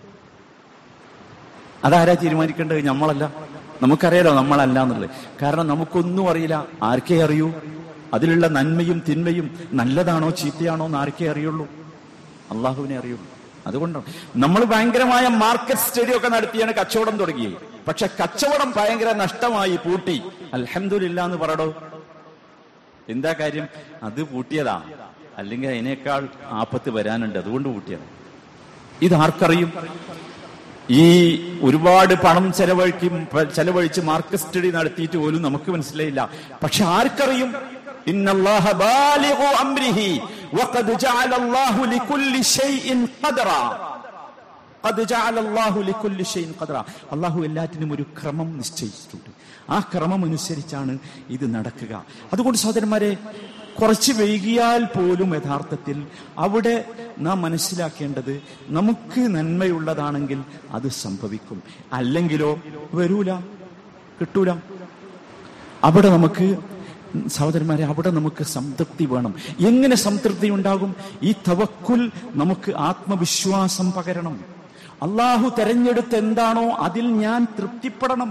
അതാരാ തീരുമാനിക്കേണ്ടത് നമ്മളല്ല നമുക്കറിയാലോ നമ്മളല്ല എന്നുള്ളത് കാരണം നമുക്കൊന്നും അറിയില്ല ആർക്കേ അറിയൂ അതിലുള്ള നന്മയും തിന്മയും നല്ലതാണോ ചീത്തയാണോ എന്ന് ആർക്കേ അറിയുള്ളൂ അള്ളാഹുവിനെ അറിയുള്ളൂ അതുകൊണ്ടാണ് നമ്മൾ ഭയങ്കരമായ മാർക്കറ്റ് സ്റ്റഡി ഒക്കെ നടത്തിയാണ് കച്ചവടം തുടങ്ങിയത് പക്ഷെ കച്ചവടം ഭയങ്കര നഷ്ടമായി പൂട്ടി അൽഹംദുലില്ല എന്ന് പറയടോ എന്താ കാര്യം അത് പൂട്ടിയതാ അല്ലെങ്കിൽ അതിനേക്കാൾ ആപത്ത് വരാനുണ്ട് അതുകൊണ്ട് പൂട്ടിയതാ ഇത് ആർക്കറിയും ഈ ഒരുപാട് പണം ചെലവഴിക്കും ചെലവഴിച്ച് മാർക്കറ്റ് സ്റ്റഡി നടത്തിയിട്ട് പോലും നമുക്ക് മനസ്സിലായില്ല പക്ഷെ ആർക്കറിയും ഇന്നല്ലാഹ ബാലിഗു അംരിഹി വഖദ് ജഅല അല്ലാഹു ലികുല്ലി ഷൈഇൻ ഖദറ ഖദ് ജഅല അല്ലാഹു ലികുല്ലി ഷൈഇൻ ഖദറ അല്ലാഹു എല്ലാറ്റിനും ഒരു ക്രമം നിശ്ചയിച്ചിട്ടുണ്ട് ആ ക്രമം അനുസരിച്ചാണ് ഇത് നടക്കുക അതുകൊണ്ട് സഹോദരന്മാരെ കുറച്ച് വൈകിയാൽ പോലും യഥാർത്ഥത്തിൽ അവിടെ നാം മനസ്സിലാക്കേണ്ടത് നമുക്ക് നന്മയുള്ളതാണെങ്കിൽ അത് സംഭവിക്കും അല്ലെങ്കിലോ വരൂല കിട്ടൂല അവിടെ നമുക്ക് സഹോദരന്മാരെ അവിടെ നമുക്ക് സംതൃപ്തി വേണം എങ്ങനെ സംതൃപ്തി ഉണ്ടാകും ഈ തവക്കുൽ നമുക്ക് ആത്മവിശ്വാസം പകരണം അള്ളാഹു തെരഞ്ഞെടുത്ത് എന്താണോ അതിൽ ഞാൻ തൃപ്തിപ്പെടണം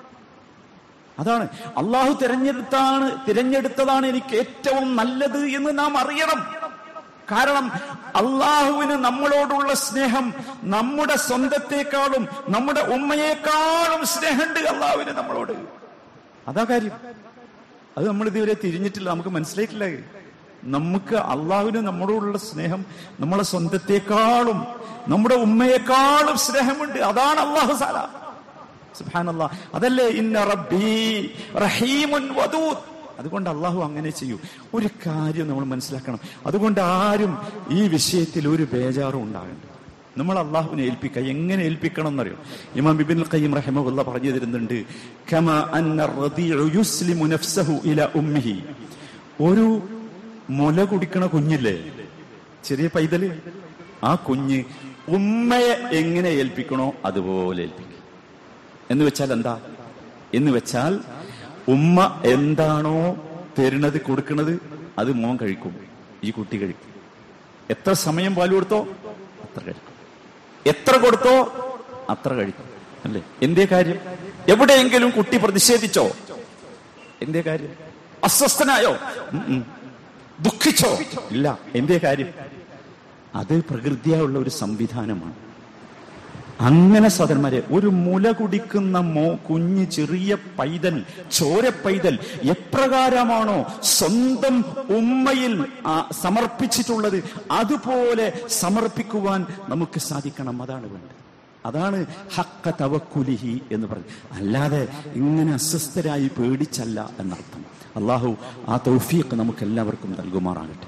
അതാണ് അള്ളാഹു തിരഞ്ഞെടുത്താണ് തിരഞ്ഞെടുത്തതാണ് എനിക്ക് ഏറ്റവും നല്ലത് എന്ന് നാം അറിയണം കാരണം അള്ളാഹുവിന് നമ്മളോടുള്ള സ്നേഹം നമ്മുടെ സ്വന്തത്തെക്കാളും നമ്മുടെ ഉമ്മയെക്കാളും സ്നേഹമുണ്ട് അള്ളാഹുവിന് നമ്മളോട് അതാ കാര്യം അത് നമ്മൾ ഇതുവരെ തിരിഞ്ഞിട്ടില്ല നമുക്ക് മനസ്സിലായിട്ടില്ല നമുക്ക് അള്ളാഹുവിന് നമ്മളോടുള്ള സ്നേഹം നമ്മളെ സ്വന്തത്തെക്കാളും നമ്മുടെ ഉമ്മയെക്കാളും സ്നേഹമുണ്ട് അതാണ് അള്ളാഹു സാല സുബ്ഹാനല്ലാ അതല്ലേ ഇന്ന റബ്ബി റഹീമുൻ വദൂദ് അതുകൊണ്ട് അള്ളാഹു അങ്ങനെ ചെയ്യൂ ഒരു കാര്യം നമ്മൾ മനസ്സിലാക്കണം അതുകൊണ്ട് ആരും ഈ വിഷയത്തിൽ ഒരു ബേജാറും ഉണ്ടാകണ്ട നമ്മൾ അള്ളാഹുവിനെ ഏൽപ്പിക്കുക എങ്ങനെ ഏൽപ്പിക്കണം എന്നറിയോ ഇമാം ബിബിൻ ഖയ്യിം റഹിമഹുല്ല പറഞ്ഞു തരുന്നുണ്ട് കമ അന്ന റദീഉ യുസ്ലിമു നഫ്സഹു ഇല ഉമ്മിഹി ഒരു മുല കുടിക്കണ കുഞ്ഞില്ലേ ചെറിയ പൈതല് ആ കുഞ്ഞ് ഉമ്മയെ എങ്ങനെ ഏൽപ്പിക്കണോ അതുപോലെ ഏൽപ്പിക്കും എന്ന് വെച്ചാൽ എന്താ എന്ന് വെച്ചാൽ ഉമ്മ എന്താണോ തരുന്നത് കൊടുക്കുന്നത് അത് മോൻ കഴിക്കും ഈ കുട്ടി കഴിക്കും എത്ര സമയം പാല് കൊടുത്തോ അത്ര കഴിക്കും എത്ര കൊടുത്തോ അത്ര കഴിക്കും അല്ലേ എന്തേ കാര്യം എവിടെയെങ്കിലും കുട്ടി പ്രതിഷേധിച്ചോ എന്തേ കാര്യം അസ്വസ്ഥനായോ ഉം ഉം. ദുഃഖിച്ചോ ഇല്ല എന്തേ കാര്യം അത് പ്രകൃതിയായുള്ള ഒരു സംവിധാനമാണ് അങ്ങനെ സഹോദരന്മാരെ ഒരു മുല കുടിക്കുന്ന മോ കുഞ്ഞ് ചെറിയ പൈതൽ ചോര പൈതൽ എപ്രകാരമാണോ സ്വന്തം ഉമ്മയിൽ ആ, സമർപ്പിച്ചിട്ടുള്ളത് അതുപോലെ സമർപ്പിക്കുവാൻ നമുക്ക് സാധിക്കണം അതാണ് വേണ്ടത് അതാണ് ഹക്ക തവക്കുലിഹി എന്ന് പറഞ്ഞു അല്ലാതെ ഇങ്ങനെ അസ്വസ്ഥരായി പേടിച്ചല്ല എന്നർത്ഥം അള്ളാഹു ആ തൗഫീഖ് നമുക്ക് എല്ലാവർക്കും നൽകുമാറാകട്ടെ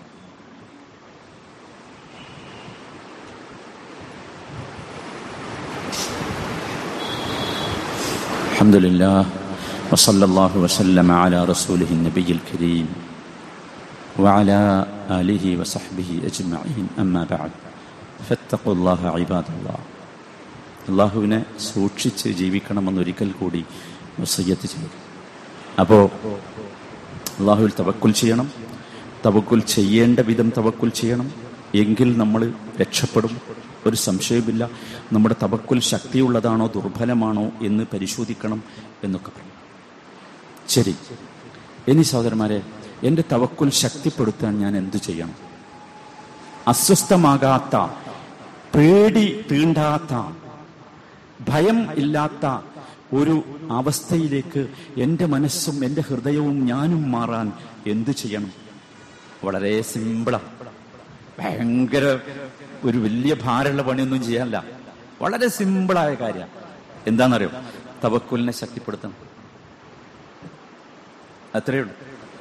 الحمد لله وصلى الله وسلم على رسوله النبي الكريم وعلى آله وصحبه أجمعين أما بعد فاتقوا الله عباد الله അള്ളാഹുവിനെ സൂക്ഷിച്ച് ജീവിക്കണമെന്നൊരിക്കൽ കൂടി വസയ്യത്ത് ചെയ്തു അപ്പോൾ അള്ളാഹുവിൽ തവക്കുൽ ചെയ്യണം തവക്കുൽ ചെയ്യേണ്ട വിധം തവക്കുൽ ചെയ്യണം എങ്കിൽ നമ്മൾ രക്ഷപ്പെടും ഒരു സംശയമില്ല നമ്മുടെ തവക്കുൽ ശക്തിയുള്ളതാണോ ദുർബലമാണോ എന്ന് പരിശോധിക്കണം എന്നൊക്കെ പറയും ശരി ഇനി സഹോദരന്മാരെ എൻ്റെ തവക്കുൽ ശക്തിപ്പെടുത്താൻ ഞാൻ എന്തു ചെയ്യണം അസ്വസ്ഥമാകാത്ത പേടി തീണ്ടാത്ത ഭയം ഇല്ലാത്ത ഒരു അവസ്ഥയിലേക്ക് എൻ്റെ മനസ്സും എൻ്റെ ഹൃദയവും ഞാനും മാറാൻ എന്തു ചെയ്യണം വളരെ സിമ്പിളാണ് ഭയങ്കര ഒരു വലിയ ഭാരമുള്ള പണിയൊന്നും ചെയ്യാനല്ല വളരെ സിമ്പിളായ കാര്യം എന്താണെന്നറിയോ തവക്കുലിനെ ശക്തിപ്പെടുത്തണം അത്രയേ ഉള്ളൂ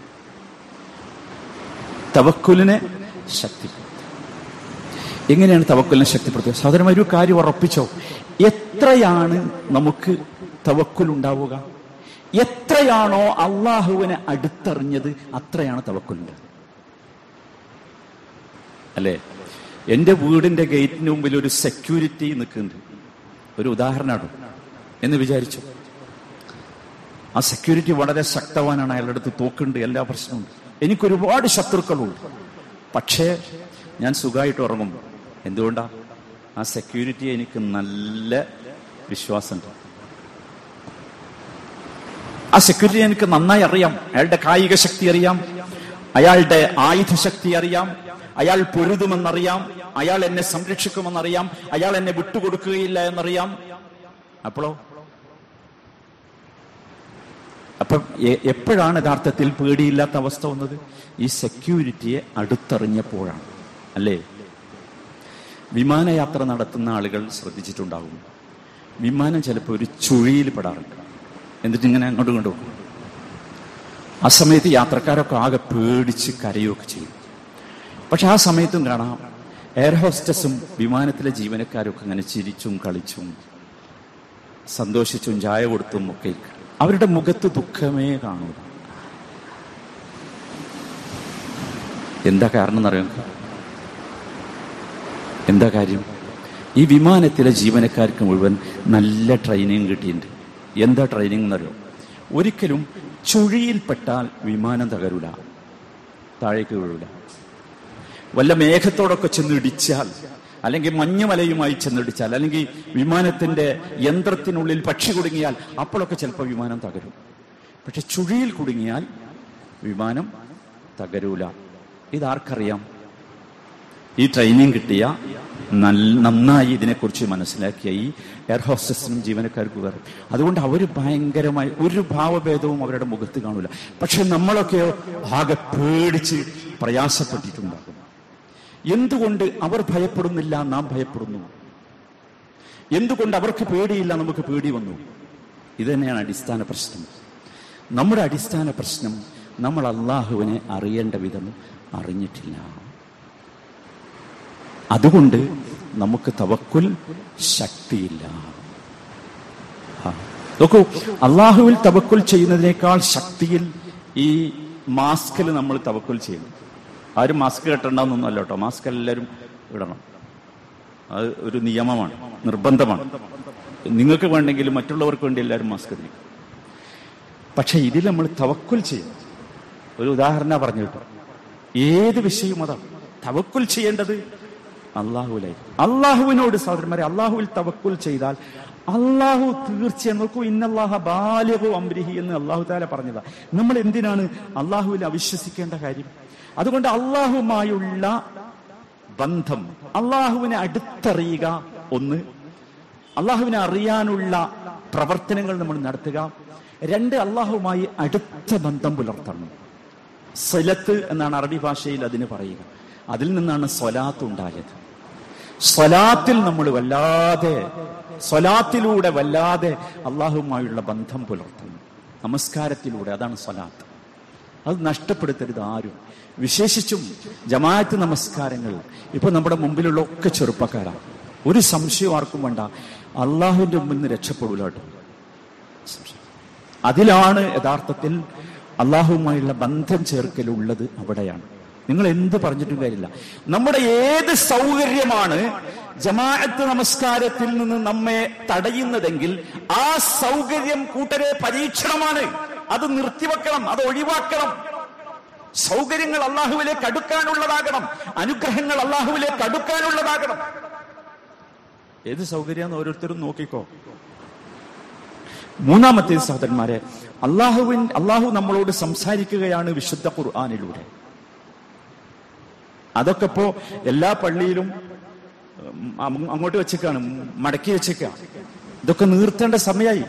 തവക്കുലിനെ ശക്തിപ്പെടുത്തുക എങ്ങനെയാണ് തവക്കുലിനെ ശക്തിപ്പെടുത്തുക സഹോദരന്മാർ ഒരു കാര്യം ഉറപ്പിച്ചോ എത്രയാണ് നമുക്ക് തവക്കുൽ ഉണ്ടാവുക എത്രയാണോ അള്ളാഹുവിനെ അടുത്തറിഞ്ഞത് അത്രയാണ് തവക്കുലിൻ്റെ അല്ലേ എൻ്റെ വീടിന്റെ ഗേറ്റിന് മുമ്പിൽ ഒരു സെക്യൂരിറ്റി നിൽക്കുന്നുണ്ട് ഒരു ഉദാഹരണമാണ് എന്ന് വിചാരിച്ചു ആ സെക്യൂരിറ്റി വളരെ ശക്തവാനാണ് അയാളുടെ അടുത്ത് തോക്കുണ്ട് എല്ലാ പ്രശ്നമുണ്ട് എനിക്ക് ഒരുപാട് ശത്രുക്കളുണ്ട് പക്ഷേ ഞാൻ സുഖമായിട്ട് ഉറങ്ങും എന്തുകൊണ്ടാ ആ സെക്യൂരിറ്റി എനിക്ക് നല്ല വിശ്വാസമുണ്ട് ആ സെക്യൂരിറ്റി എനിക്ക് നന്നായി അറിയാം അയാളുടെ കായിക ശക്തി അറിയാം അയാളുടെ ആയുധ ശക്തി അറിയാം അയാൾ പൊരുതുമെന്നറിയാം അയാൾ എന്നെ സംരക്ഷിക്കുമെന്നറിയാം അയാൾ എന്നെ വിട്ടുകൊടുക്കുകയില്ല എന്നറിയാം അപ്പോഴോ അപ്പം എ- എപ്പോഴാണ് യഥാർത്ഥത്തിൽ പേടിയില്ലാത്ത അവസ്ഥ വന്നത് ഈ സെക്യൂരിറ്റിയെ അടുത്തറിഞ്ഞപ്പോഴാണ് അല്ലേ വിമാനയാത്ര നടത്തുന്ന ആളുകൾ ശ്രദ്ധിച്ചിട്ടുണ്ടാകും വിമാനം ചിലപ്പോൾ ഒരു ചുഴിയിൽ പെടാറുണ്ട് എന്നിട്ട് ഇങ്ങനെ അങ്ങോട്ടും ഇങ്ങോട്ടും പോകും. ആ സമയത്ത് യാത്രക്കാരൊക്കെ ആകെ പേടിച്ച് കരയുകയൊക്കെ ചെയ്യും പക്ഷെ ആ സമയത്തും കാണാം എയർ ഹോസ്റ്റസും വിമാനത്തിലെ ജീവനക്കാരൊക്കെ അങ്ങനെ ചിരിച്ചും കളിച്ചും സന്തോഷിച്ചും ചായ കൊടുത്തും ഒക്കെ ഇരിക്കും. അവരുടെ മുഖത്ത് ദുഃഖമേ കാണൂ എന്താ കാരണം എന്നറിയാം എന്താ കാര്യം ഈ വിമാനത്തിലെ ജീവനക്കാർക്ക് മുഴുവൻ നല്ല ട്രെയിനിങ് കിട്ടിയിട്ടുണ്ട് എന്താ ട്രെയിനിങ് എന്നറിയോ ഒരിക്കലും ചുഴിയിൽപ്പെട്ടാൽ വിമാനം തകരൂല താഴേക്ക് വീഴൂല വല്ല മേഘത്തോടൊക്കെ ചെന്നിടിച്ചാൽ അല്ലെങ്കിൽ മഞ്ഞുമലയുമായി ചെന്നിടിച്ചാൽ അല്ലെങ്കിൽ വിമാനത്തിന്റെ യന്ത്രത്തിനുള്ളിൽ പക്ഷി കുടുങ്ങിയാൽ അപ്പോഴൊക്കെ ചിലപ്പോൾ വിമാനം തകരും പക്ഷെ ചുഴിയിൽ കുടുങ്ങിയാൽ വിമാനം തകരൂല ഇതാർക്കറിയാം ഈ ട്രെയിനിങ് കിട്ടിയ നല്ല നന്നായി ഇതിനെക്കുറിച്ച് മനസ്സിലാക്കിയ ഈ എയർ ഹോസ്റ്റസിനും ജീവനക്കാർക്കും വേറെ അതുകൊണ്ട് അവർ ഭയങ്കരമായി ഒരു ഭാവഭേദവും അവരുടെ മുഖത്ത് കാണൂല പക്ഷെ നമ്മളൊക്കെയോ ആകെ പേടിച്ച് പ്രയാസപ്പെട്ടിട്ടുണ്ടാകും എന്തുകൊണ്ട് അവർ ഭയപ്പെടുന്നില്ല നാം ഭയപ്പെടുന്നു എന്തുകൊണ്ട് അവർക്ക് പേടിയില്ല നമുക്ക് പേടി വന്നു ഇത് തന്നെയാണ് അടിസ്ഥാന പ്രശ്നം നമ്മുടെ അടിസ്ഥാന പ്രശ്നം നമ്മൾ അള്ളാഹുവിനെ അറിയേണ്ട വിധം അറിഞ്ഞിട്ടില്ല അതുകൊണ്ട് നമുക്ക് തവക്കുൽ ശക്തിയില്ല ആ. നോക്കൂ അള്ളാഹുവിൽ തവക്കുൽ ചെയ്യുന്നതിനേക്കാൾ ശക്തിയിൽ ഈ മാസ്കിൽ നമ്മൾ തവക്കുൽ ചെയ്യുന്നു ആരും മാസ്ക് കെട്ടണ്ടെന്നൊന്നും അല്ല കേട്ടോ മാസ്ക് എല്ലാവരും ഇടണം അത് ഒരു നിയമമാണ് നിർബന്ധമാണ് നിങ്ങൾക്ക് വേണ്ടെങ്കിലും മറ്റുള്ളവർക്ക് വേണ്ടി എല്ലാവരും മാസ്ക് ധരിക്കും പക്ഷെ ഇതിൽ നമ്മൾ തവക്കുൽ ചെയ്യും ഒരു ഉദാഹരണം പറഞ്ഞു കേട്ടോ ഏത് വിഷയവും അതാണ് തവക്കുൽ ചെയ്യേണ്ടത് അള്ളാഹുവിലായിരിക്കും അള്ളാഹുവിനോട് സഹോദരന്മാരെ അള്ളാഹുവിൽ തവക്കുൽ ചെയ്താൽ അള്ളാഹു തീർച്ചയായും നോക്കൂ ഇന്നല്ലാഹ ബാല്യഹു അംരിഹി എന്ന് അള്ളാഹു താല പറഞ്ഞതാ നമ്മൾ എന്തിനാണ് അള്ളാഹുവിൽ അവിശ്വസിക്കേണ്ട കാര്യം അതുകൊണ്ട് അള്ളാഹുമായുള്ള ബന്ധം അള്ളാഹുവിനെ അടുത്തറിയുക ഒന്ന് അള്ളാഹുവിനെ അറിയാനുള്ള പ്രവർത്തനങ്ങൾ നമ്മൾ നടത്തുക രണ്ട് അള്ളാഹുമായി അടുത്ത ബന്ധം പുലർത്തണം സലത്ത് എന്നാണ് അറബി ഭാഷയിൽ അതിന് പറയുക അതിൽ നിന്നാണ് സ്വലാത്ത് ഉണ്ടായത് സ്വലാത്തിൽ നമ്മൾ വല്ലാതെ സ്വലാത്തിലൂടെ വല്ലാതെ അള്ളാഹുമായുള്ള ബന്ധം പുലർത്തുന്നു നമസ്കാരത്തിലൂടെ അതാണ് സ്വലാത്ത് അത് നഷ്ടപ്പെടുത്തരുത് ആരും വിശേഷിച്ചും ജമാഅത്ത് നമസ്കാരങ്ങൾ ഇപ്പൊ നമ്മുടെ മുമ്പിലുള്ള ഒക്കെ ചെറുപ്പക്കാരാണ് ഒരു സംശയം ആർക്കും വേണ്ട അള്ളാഹുവിന്റെ മുമ്പിൽ നിന്ന് രക്ഷപ്പെടൂല കേട്ടോ അതിലാണ് യഥാർത്ഥത്തിൽ അള്ളാഹുവുമായുള്ള ബന്ധം ചേർക്കലുള്ളത് അവിടെയാണ് നിങ്ങൾ എന്ത് പറഞ്ഞിട്ടും കാര്യമില്ല നമ്മുടെ ഏത് സൗകര്യമാണ് ജമാഅത്ത് നമസ്കാരത്തിൽ നിന്ന് നമ്മെ തടയുന്നതെങ്കിൽ ആ സൗകര്യം കൂട്ടരെ പരീക്ഷണമാണ് അത് നിർത്തിവെക്കണം അത് ഒഴിവാക്കണം സൗകര്യങ്ങൾ അള്ളാഹുവിലേക്ക് അടുക്കാനുള്ളതാകണം അനുഗ്രഹങ്ങൾ അള്ളാഹുവിലേക്ക് അടുക്കാനുള്ളതാകണം ഏത് സൗകര്യമെന്ന് ഓരോരുത്തരും നോക്കിക്കോ മൂന്നാമത്തെ സഹോദരന്മാരെ അള്ളാഹുവിൻ അള്ളാഹു നമ്മളോട് സംസാരിക്കുകയാണ് വിശുദ്ധ ഖുർആാനിലൂടെ അതൊക്കെ ഇപ്പോ എല്ലാ പള്ളിയിലും ഉം, അം- അങ്ങോട്ട് വെച്ചേക്കാണ് മടക്കി വെച്ചേക്കാണ് ഇതൊക്കെ നീർത്തേണ്ട സമയമായി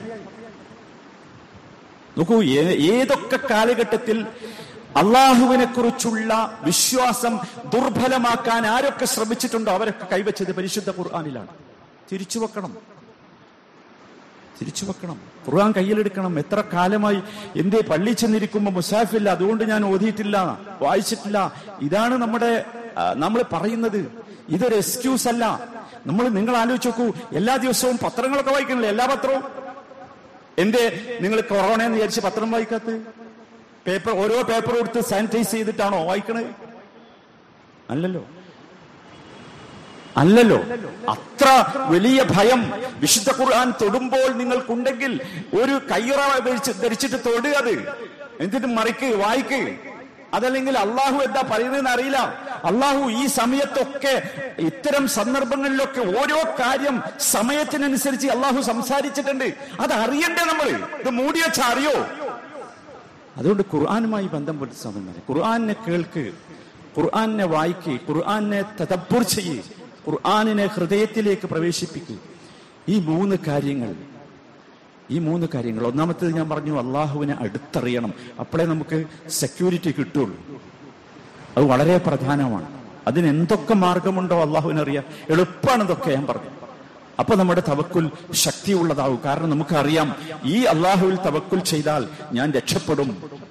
നോക്കൂ ഏ- ഏതൊക്കെ കാലഘട്ടത്തിൽ അള്ളാഹുവിനെ കുറിച്ചുള്ള വിശ്വാസം ദുർബലമാക്കാൻ ആരൊക്കെ ശ്രമിച്ചിട്ടുണ്ടോ അവരൊക്കെ കൈവച്ചത് പരിശുദ്ധ ഖുർആാനിലാണ് തിരിച്ചു വെക്കണം തിരിച്ചു വെക്കണം ഖുർആൻ കയ്യിലെടുക്കണം എത്ര കാലമായി എന്തേ പള്ളി ചെന്നിരിക്കുമ്പോ മുസാഫില്ല അതുകൊണ്ട് ഞാൻ ഓതിയിട്ടില്ല വായിച്ചിട്ടില്ല ഇതാണ് നമ്മുടെ നമ്മൾ പറയുന്നത് ഇതൊരു എക്സ്ക്യൂസ് അല്ല നമ്മൾ നിങ്ങൾ ആലോചിച്ച് നോക്കൂ എല്ലാ ദിവസവും പത്രങ്ങളൊക്കെ വായിക്കണില്ലേ എല്ലാ പത്രവും എന്തേ നിങ്ങൾ കൊറോണ എന്ന് വിചാരിച്ച് പത്രം വായിക്കാത്ത പേപ്പർ ഓരോ പേപ്പർ കൊടുത്ത് സാനിറ്റൈസ് ചെയ്തിട്ടാണോ വായിക്കണത് അല്ലല്ലോ അല്ലല്ലോ അത്ര വലിയ ഭയം വിശുദ്ധ ഖുർആൻ തൊടുമ്പോൾ നിങ്ങൾക്കുണ്ടെങ്കിൽ ഒരു കയ്യുറ ധരിച്ച് ധരിച്ചിട്ട് തൊടുക അത് എന്നിട്ട് മറിക്ക് വായിക്ക് അതല്ലെങ്കിൽ അള്ളാഹു എന്താ പറയുന്നതെന്ന് അറിയില്ല അള്ളാഹു ഈ സമയത്തൊക്കെ ഇത്തരം സന്ദർഭങ്ങളിലൊക്കെ ഓരോ കാര്യം സമയത്തിനനുസരിച്ച് അള്ളാഹു സംസാരിച്ചിട്ടുണ്ട് അത് അറിയണ്ടേ നമ്മൾ ഇത് മൂടി വെച്ച അറിയോ അതുകൊണ്ട് ഖുർആാനുമായി ബന്ധം പെടുത്ത സമയം ഖുർആാനെ കേൾക്ക് ഖുർആാനെ വായിക്ക് ഖുർആാനെ തദബ്ബുർ ചെയ്യ് ഖുർആാനിനെ ഹൃദയത്തിലേക്ക് പ്രവേശിപ്പിക്കൂ ഈ മൂന്ന് കാര്യങ്ങൾ ഈ മൂന്ന് കാര്യങ്ങൾ ഒന്നാമത്തേത് ഞാൻ പറഞ്ഞു അള്ളാഹുവിനെ അടുത്തറിയണം അപ്പോഴേ നമുക്ക് സെക്യൂരിറ്റി കിട്ടുള്ളൂ അത് വളരെ പ്രധാനമാണ് അതിന് എന്തൊക്കെ മാർഗമുണ്ടോ അള്ളാഹുവിനെ അറിയാം എളുപ്പമാണ് ഇതൊക്കെ ഞാൻ പറഞ്ഞു അപ്പൊ നമ്മുടെ തവക്കുൽ ശക്തിയുള്ളതാവും കാരണം നമുക്കറിയാം ഈ അള്ളാഹുവിൽ തവക്കുൽ ചെയ്താൽ ഞാൻ രക്ഷപ്പെടും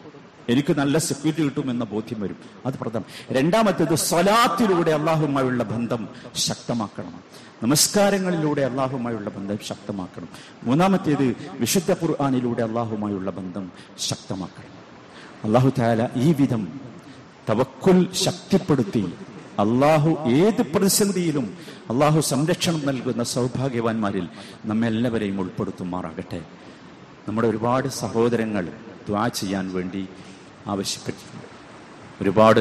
എനിക്ക് നല്ല സെക്യൂരിറ്റി കിട്ടും എന്ന ബോധ്യം വരും അത് പ്രധാനം രണ്ടാമത്തേത് സ്വലാത്തിലൂടെ അള്ളാഹുമായുള്ള ബന്ധം ശക്തമാക്കണം നമസ്കാരങ്ങളിലൂടെ അള്ളാഹുമായുള്ള ബന്ധം ശക്തമാക്കണം മൂന്നാമത്തേത് വിശുദ്ധ ഖുർആാനിലൂടെ അള്ളാഹുമായുള്ള ബന്ധം ശക്തമാക്കണം അള്ളാഹു താല ഈ വിധം തവക്കുൽ ശക്തിപ്പെടുത്തി അള്ളാഹു ഏത് പ്രതിസന്ധിയിലും അള്ളാഹു സംരക്ഷണം നൽകുന്ന സൗഭാഗ്യവാന്മാരിൽ നമ്മെല്ലാവരെയും ഉൾപ്പെടുത്തുമാറാകട്ടെ നമ്മുടെ ഒരുപാട് സഹോദരങ്ങൾ ദ്വാ ചെയ്യാൻ വേണ്ടി ആവശ്യപ്പെട്ടിട്ടുണ്ട് ഒരുപാട്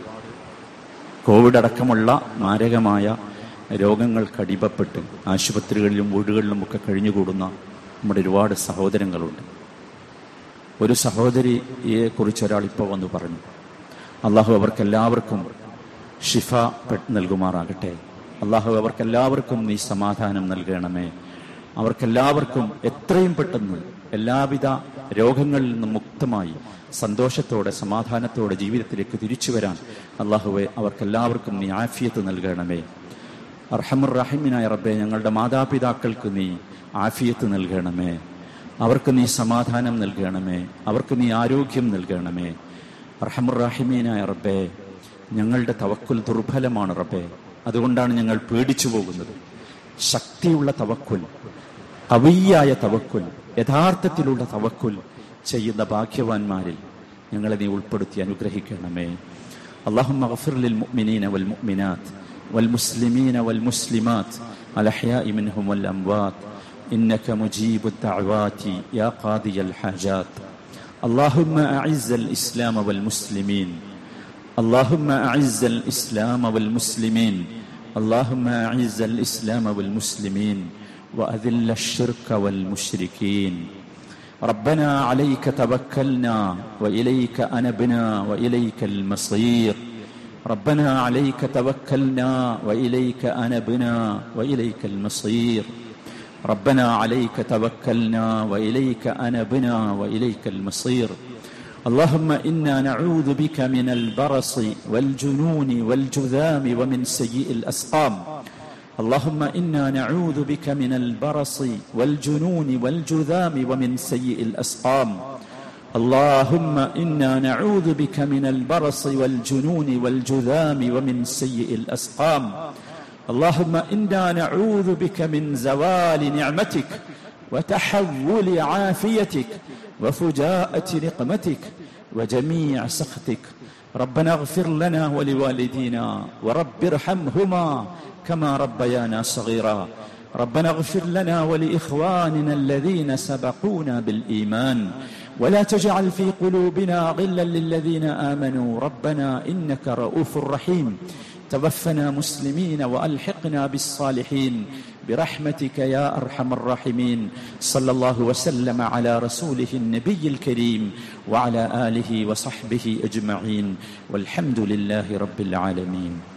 കോവിഡ് അടക്കമുള്ള മാരകമായ രോഗങ്ങൾക്ക് അടിമപ്പെട്ട് ആശുപത്രികളിലും വീടുകളിലും ഒക്കെ കഴിഞ്ഞുകൂടുന്ന നമ്മുടെ ഒരുപാട് സഹോദരങ്ങളുണ്ട് ഒരു സഹോദരിയെ കുറിച്ച് ഒരാൾ ഇപ്പോൾ വന്ന് പറഞ്ഞു അള്ളാഹു അവർക്കെല്ലാവർക്കും ഷിഫ പെ- നൽകുമാറാകട്ടെ അള്ളാഹു അവർക്കെല്ലാവർക്കും നീ സമാധാനം നൽകണമേ അവർക്കെല്ലാവർക്കും എത്രയും പെട്ടെന്ന് എല്ലാവിധ രോഗങ്ങളിൽ നിന്നും മുക്തമായി സന്തോഷത്തോടെ സമാധാനത്തോടെ ജീവിതത്തിലേക്ക് തിരിച്ചു വരാൻ അള്ളാഹുവെ അവർക്കെല്ലാവർക്കും നീ ആഫിയത്ത് നൽകണമേ അർഹമുർ റഹിമിനായ റബ്ബെ ഞങ്ങളുടെ മാതാപിതാക്കൾക്ക് നീ ആഫിയത്ത് നൽകണമേ അവർക്ക് നീ സമാധാനം നൽകണമേ അവർക്ക് നീ ആരോഗ്യം നൽകണമേ അർഹമുർ റഹിമീനായ റബ്ബെ ഞങ്ങളുടെ തവക്കുൽ ദുർബലമാണ് റബ്ബെ അതുകൊണ്ടാണ് ഞങ്ങൾ പേടിച്ചു പോകുന്നത് ശക്തിയുള്ള തവക്കുൽ കവിയായ തവക്കുൽ യഥാർത്ഥത്തിലുള്ള തവക്കുൽ ചെയ്യുന്ന ഭാഗ്യവാന്മാരിൽ ഞങ്ങളെ നീ ഉൾപ്പെടുത്തി അനുഗ്രഹിക്കണമേ اللهم اغفر للمؤمنين والمؤمنات والمسلمين والمسلمات الأحياء منهم والأموات إنك مجيب الدعوات يا قاضي الحاجات اللهم أعز الإسلام والمسلمين اللهم أعز الإسلام والمسلمين اللهم أعز الإسلام والمسلمين وأذل الشرك والمشركين ربنا عليك توكلنا وإليك أنبنا وإليك المصير ربنا عليك توكلنا وإليك أنبنا وإليك المصير ربنا عليك توكلنا وإليك أنبنا وإليك المصير اللهم إنا نعوذ بك من البرص والجنون والجذام ومن سيء الأسقام اللهم إنا نعوذ بك من البرص والجنون والجذام ومن سيء الأسقام اللهم إنا نعوذ بك من البرص والجنون والجذام ومن سيء الأسقام اللهم إنا نعوذ بك من زوال نعمتك وتحول عافيتك وفجاءة نقمتك وجميع سخطك ربنا اغفر لنا ولوالدينا ورب ارحمهما كما ربيانا صغيرا ربنا اغفر لنا ولإخواننا الذين سبقونا بالإيمان ولا تجعل في قلوبنا غلا للذين آمنوا ربنا إنك رؤوف رحيم توفنا مسلمين والحقنا بالصالحين برحمتك يا ارحم الراحمين صلى الله وسلم على رسوله النبي الكريم وعلى اله وصحبه اجمعين والحمد لله رب العالمين